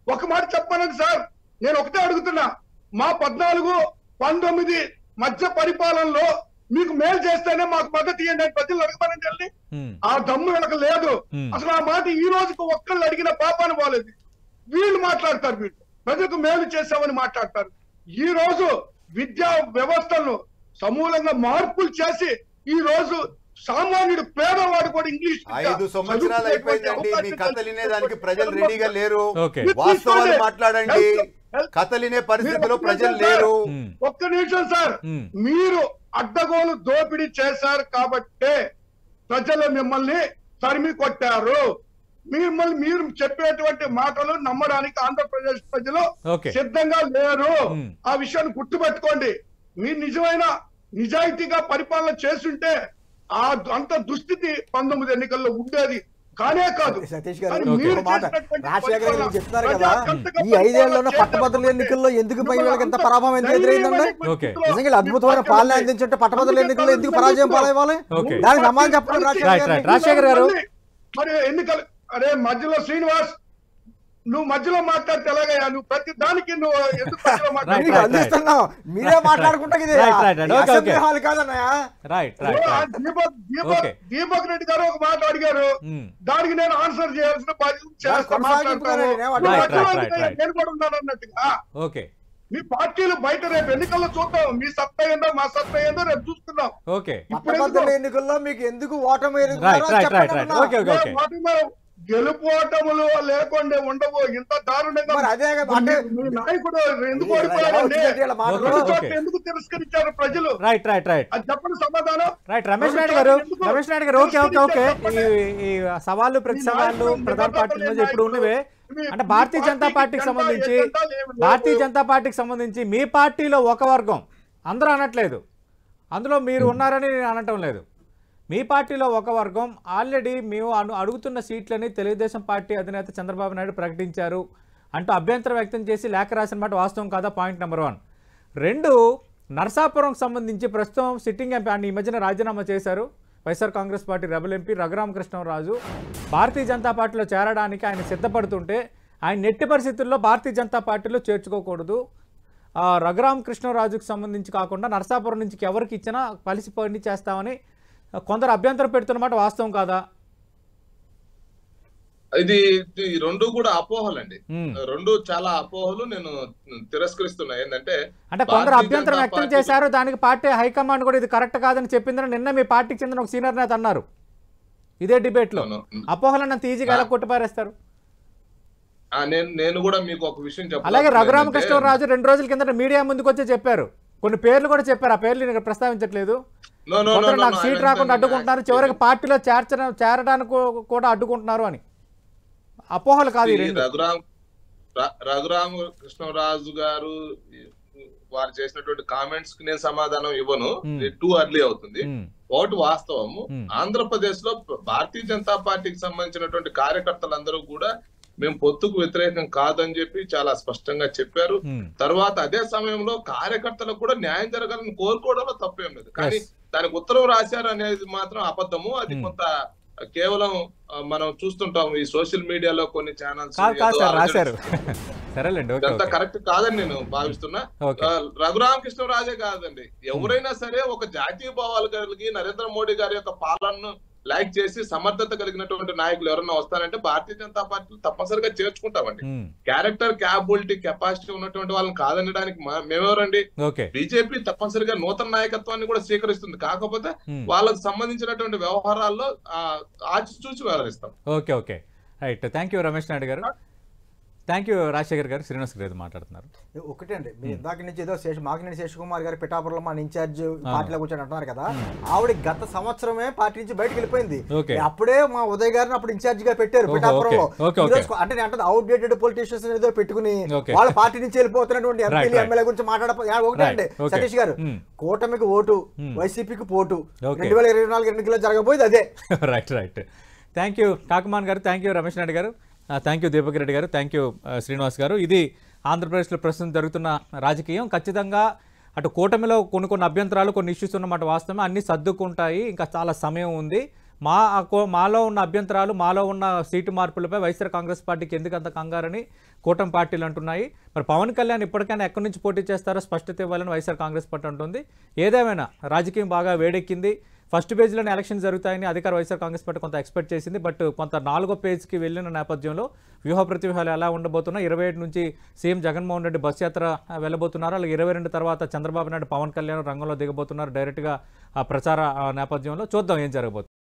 ఒక మాట చెప్పానండి సార్ నేను ఒకటే అడుగుతున్నా మా పద్నాలుగు పంతొమ్మిది మధ్య పరిపాలనలో మీకు మేలు చేస్తేనే మాకు మద్దతు ఇవ్వండి అని ప్రజలు అడగమని వెళ్ళి ఉమ్, ఆ దమ్ము వీళ్ళకి లేదు Hmm. అసలు ఆ మాట ఈ రోజుకు ఒక్కళ్ళు అడిగిన పాపాను పోలేదు వీళ్ళు మాట్లాడతారు వీళ్ళు ప్రజలకు మేలు చేశామని మాట్లాడతారు ఈ రోజు విద్యా వ్యవస్థలను సమూలంగా మార్పులు చేసి ఈ రోజు సామాన్యుడు పేదవాడు కూడా ఇంగ్లీష్ విద్య ఐదు సంవత్సరాలు అయిపోయిందండి మీ కథలు వినేదానికి ప్రజలు రెడీగా లేరు ఓకే. వాస్తవాలు మాట్లాడండి కథలు వినే పరిస్థితిలో ప్రజలు లేరు ఉమ్, ఒక్క నిమిషం సార్ ఉమ్. మీరు అడ్డగోలు దోపిడీ చేశారు కాబట్టే ప్రజలు మిమ్మల్ని తరిమి కొట్టారు మిమ్మల్ని మీరు చెప్పేటువంటి మాటలు నమ్మడానికి ఆంధ్రప్రదేశ్ ప్రజలు ఓకే. సిద్ధంగా లేరు మ్మ్. ఆ విషయాన్ని గుర్తుపెట్టుకోండి మీరు నిజమైన నిజాయితీగా పరిపాలన చేస్తుంటే ఆ అంత దుస్థితి పంతొమ్మిది ఎన్నికల్లో ఉండేది కానే కాదు సతీష్ గారు కానీ ఓకే. మీరు ఒక మాట చేసినటువంటి రాజశేఖర్ గారు పరిపాలన చెప్తున్నారు కదా ప్రజాకంటక ఈ ఐదేళ్లలో పరిపాలన పట్టభద్రుల ఎన్నికల్లో ఎందుకు పై వీళ్ళకి ఎంత పరాభవం ఎందుకు ఎదురైందండి ఓకే. నిజంగా ఇలా అద్భుతమైన పాలన అందించుంటే పట్టభద్రుల ఎన్నికల్లో ఎందుకు పరాజయం పాలవ్వాలి ఓకే. దానికి సమాధానం చెప్పండి రాజశేఖర్ రైట్, గారు రైట్. రాజశేఖర్ గారు. మరి ఎన్నికలు అరే మధ్యలో శ్రీనివాస్ నువ్వు మధ్యలో మాట్లాడితే ఎలాగయ్యా నువ్వు ప్రతి దానికి నువ్వు ఎందుకు మధ్యలో రైట్, మీకు మాట్లాడుతున్నావు? రైట్. అందిస్తున్నాం మీరే మాట్లాడుకుంటా ఇది right, right, right. Okay, assembly okay. Hall కాదన్నయ్య రైట్ రైట్ ఆ రైట్ దీపక్ దీపక్ ఓకే. దీపక్ రెడ్డి గారు ఒక మాట అడిగారు ఉమ్. దానికి నేను ఆన్సర్ చేయాల్సిన బాధ్యత చేస్తా కొనసాగింపు మాట్లాడతాను. కానీ నేను నువ్వు రైట్, మధ్యలో రైట్, ఎందుకయ్యా? రైట్. నేను కూడా ఉన్నాను అన్నట్టుగా ఓకే మీ పార్టీలు బయట రేపు ఎన్నికల్లో చూద్దాం మీ సత్తా ఏందో మా సత్తా ఏందో రేపు చూసుకుందాం ఓకే ఇప్పుడు పట్టభద్రుల ఎందుకు? ఎన్నికల్లో మీకు ఎందుకు ఓటమి రైట్ ఎదుగుతున్నారో రైట్ రైట్ చెప్పండి రైట్ అన్నా. ఓకే ఓకే ఓకే ఏ వాటి మీద గెలుపు ఓటములు లేకుండా ఉండవు ఇంత దారుణంగా మరి అదే కదా, అంటే మీ నాయకుడు ఎందుకు ఇలా ఎలా ఓడిపోయాడండి వచ్చిందంటే ఇలా మాటలు? రెండు ఓకే. చోట్ల ఎందుకు తిరస్కరించారు ప్రజలు రైట్ రైట్ రైట్ అది చెప్పండి సమాధానం రైట్ రమేష్ నాయుడు గారు రమేష్ నాయుడు గారు ఓకే ఓకే ఓకే ఈ ఈ సవాళ్ళు ప్రతి సవాళ్ళు ప్రధాన పార్టీల మధ్య ఎప్పుడు ఉన్నవే అంటే భారతీయ జనతా పార్టీకి సంబంధించి భారతీయ జనతా పార్టీకి సంబంధించి మీ పార్టీలో ఒక వర్గం అందరూ అనట్లేదు అందులో మీరు ఉన్నారని నేను అనటం లేదు మీ పార్టీలో ఒక వర్గం ఆల్రెడీ మేము అను అడుగుతున్న సీట్లని తెలుగుదేశం పార్టీ అధినేత చంద్రబాబు నాయుడు ప్రకటించారు అంటూ అభ్యంతరం వ్యక్తం చేసి లేఖ రాసిన మాట వాస్తవం కాదా పాయింట్ నెంబర్ వన్ రెండు నర్సాపురంకి సంబంధించి ప్రస్తుతం సిట్టింగ్ ఎంపీ ఆయన ఈ మధ్యన రాజీనామా చేశారు YSR Congress party rebel MP Raghurama Krishna Raju Bharatiya Janata పార్టీలో చేరడానికి ఆయన సిద్ధపడుతుంటే ఆయన నెట్టి పరిస్థితుల్లో భారతీయ జనతా పార్టీలో చేర్చుకోకూడదు ఆ, రఘురామకృష్ణరాజుకు సంబంధించి కాకుండా నరసాపురం నుంచి ఎవరికి ఇచ్చినా కలిసి పని చేస్తామని కొందరు అభ్యంతరం పెడుతున్నమాట వాస్తవం కాదా ఇది ఇది రెండు కూడా అపోహలండి మ్మ్. రెండు చాలా అపోహలు నేను తిరస్కరిస్తున్నా ఏంటంటే అంటే కొందరు భారతీయ అభ్యంతరం జనతా వ్యక్తం పార్టీ- చేశారు దానికి పార్టీ హైకమాండ్ కూడా ఇది కరెక్ట్ కాదని చెప్పిందని నిన్న మీ పార్టీకి చెందిన ఒక సీనియర్ నేత అన్నారు ఇదే డిబేట్లో అవును. అపోహలను అంత ఈజీగా ఎలా కొట్టిపారేస్తారు ఆ, నేను నేను కూడా మీకు ఒక విషయం అలాగే చెప్పాలనుకుంటున్నాను ఏంటంటే- రఘురామకృష్ణరాజు రెండు రోజుల కిందట మీడియా ముందుకు వచ్చి చెప్పారు కొన్ని పేర్లు కూడా చెప్పారు ఆ పేర్లు నేను ప్రస్తావించట్లేదు No, no, no, కొందరు no, నాకు no, సీట్ ఆయన రాకుండా ఏంటంటే అడ్డుకుంటున్నారు చివరికి పార్టీలో చేర్చడం చేరడానికి కూ- కూడా అడ్డుకుంటున్నారు అని అపోహలు కాదు ఈ ఈ రెండు రఘురామ్ ర- రఘురామ కృష్ణరాజు గారు ఈ- వారు చేసినటువంటి కామెంట్స్ కి నేను సమాధానం ఇవ్వను Hmm. టూ అర్లీ అవుతుంది ఉమ్, ఒకటి వాస్తవము Hmm. ఆంధ్రప్రదేశ్ లో భారతీయ జనతా పార్టీకి సంబంధించినటువంటి కార్యకర్తలందరూ కూడా మేము పొత్తుకు వ్యతిరేకం కాదని చెప్పి చాలా స్పష్టంగా చెప్పారు ఉమ్, తర్వాత అదే సమయంలో కార్యకర్తలకు కూడా న్యాయం జరగాలని కోరుకోవడంలో తప్పేం లేదు కానీ Yes. దానికి ఉత్తరం రాశారు అనేది మాత్రం అబద్ధము అది Hmm. కొంత కేవలం ఆ, మనం చూస్తుంటాం ఈ సోషల్ మీడియాలో కొన్ని ఛానల్స్ కాదు కాదు సార్ రాశారు సరేలేండి ఓకే ఇదంతా ఓకే కరెక్ట్ కాదని నేను భావిస్తున్నా ఓకే ఆ, రఘురామకృష్ణరాజే కాదండి ఎవరైనా సరే ఒక జాతీయ భావాలు కలిగి నరేంద్ర మోడీ గారి యొక్క పాలనను లైక్ చేసి సమర్థత కలిగినటువంటి నాయకులు ఎవరైనా వస్తారంటే భారతీయ జనతా పార్టీ తప్పనిసరిగా చేర్చుకుంటామండి ఉమ్, క్యారెక్టర్ క్యాపబిలిటీ కెపాసిటీ ఉన్నటువంటి వాళ్ళని కాదనడానికి మా- మేమెవరండి ఓకే బీజేపీ తప్పనిసరిగా నూతన నాయకత్వాన్ని కూడా స్వీకరిస్తుంది కాకపోతే ఉమ్. వాళ్ళకు సంబంధించినటువంటి వ్యవహారాల్లో ఆ, ఆచి చూసి వ్యవహరిస్తాం okay okay right thank you Ramesh Naidu గారు థ్యాంక్ యూ రాజశేఖర్ గారు శ్రీనివాస్ గారు ఏదో మాట్లాడుతున్నారు ఒకటే అండి మీరు ఇందాక నుంచి ఏదో శేష మాకినేని శేషకుమార్ గారు పిఠాపురంలో మన ఇన్ఛార్జ్ పార్టీలో కూర్చొని అంటున్నారు కదా ఆవిడ గత సంవత్సరమే పార్టీ నుంచి బయటకు వెళ్ళిపోయింది Okay. అప్పుడే మా ఉదయ్ గారిని అప్పుడు ఇన్ఛార్జ్ గా పెట్టారు ఓహో, పిఠాపురంలో okay, okay, ఈ రోజు అంటే నేను అంటే అవుట్డేటెడ్ పొలిటీషియన్స్ ఏదో పెట్టుకుని Okay. వాళ్ళ పార్టీ నుంచి వెళ్ళిపోతున్నటువంటి Right, ఎంపీలు right. ఎమ్మెల్యే గురించి మాట్లాడ ఒకటే Right, అండి okay. సతీష్ గారు Hmm. కూటమికి ఓటు Hmm. వైసీపీకి పోటు Okay. రెండు వేల ఇరవై నాలుగు ఎన్నికల్లో జరగబోయేది అదే రైట్ రైట్ థ్యాంక్ యూ కాకమాన్ గారు థ్యాంక్ యూ రమేష్ నాయుడు గారు థ్యాంక్ యూ దీపక్ రెడ్డి గారు థ్యాంక్ యూ శ్రీనివాస్ గారు ఇది ఆంధ్రప్రదేశ్లో ప్రస్తుతం జరుగుతున్న రాజకీయం ఖచ్చితంగా అటు కూటమిలో కొన్ని కొన్ని అభ్యంతరాలు కొన్ని ఇష్యూస్ ఉన్నమాట వాస్తవమే అన్నీ సర్దుకుంటాయి ఇంకా చాలా సమయం ఉంది మా ఆ కో- మాలో ఉన్న అభ్యంతరాలు మాలో ఉన్న సీటు మార్పులపై వైఎస్ఆర్ కాంగ్రెస్ పార్టీకి ఎందుకు అంత కంగారని కూటమి పార్టీలు అంటున్నాయి మరి పవన్ కళ్యాణ్ ఇప్పటికైనా ఎక్కడి నుంచి పోటీ చేస్తారో స్పష్టత ఇవ్వాలని వైఎస్ఆర్ కాంగ్రెస్ పార్టీ అంటుంది ఏదేమైనా రాజకీయం బాగా వేడెక్కింది ఫస్ట్ పేజ్లోనే ఎలక్షన్ జరుగుతాయని అధికార వైఎస్ఆర్ కాంగ్రెస్ పార్టీ కొంత ఎక్స్పెక్ట్ చేసింది బట్ కొంత నాలుగో పేజ్కి వెళ్ళిన నేపథ్యంలో వ్యూహ ప్రతివ్యూహాలు ఎలా ఉండబోతున్నాయి ఇరవై ఏడు నుంచి సీఎం జగన్మోహన్ రెడ్డి బస్ యాత్ర ఆ, వెళ్ళబోతున్నారు అలాగే ఇరవై రెండు తర్వాత చంద్రబాబు నాయుడు పవన్ కళ్యాణ్ రంగంలో దిగబోతున్నారు డైరెక్ట్గా ఆ ప్రచార ఆ, నేపథ్యంలో చూద్దాం ఏం జరగబోతుంది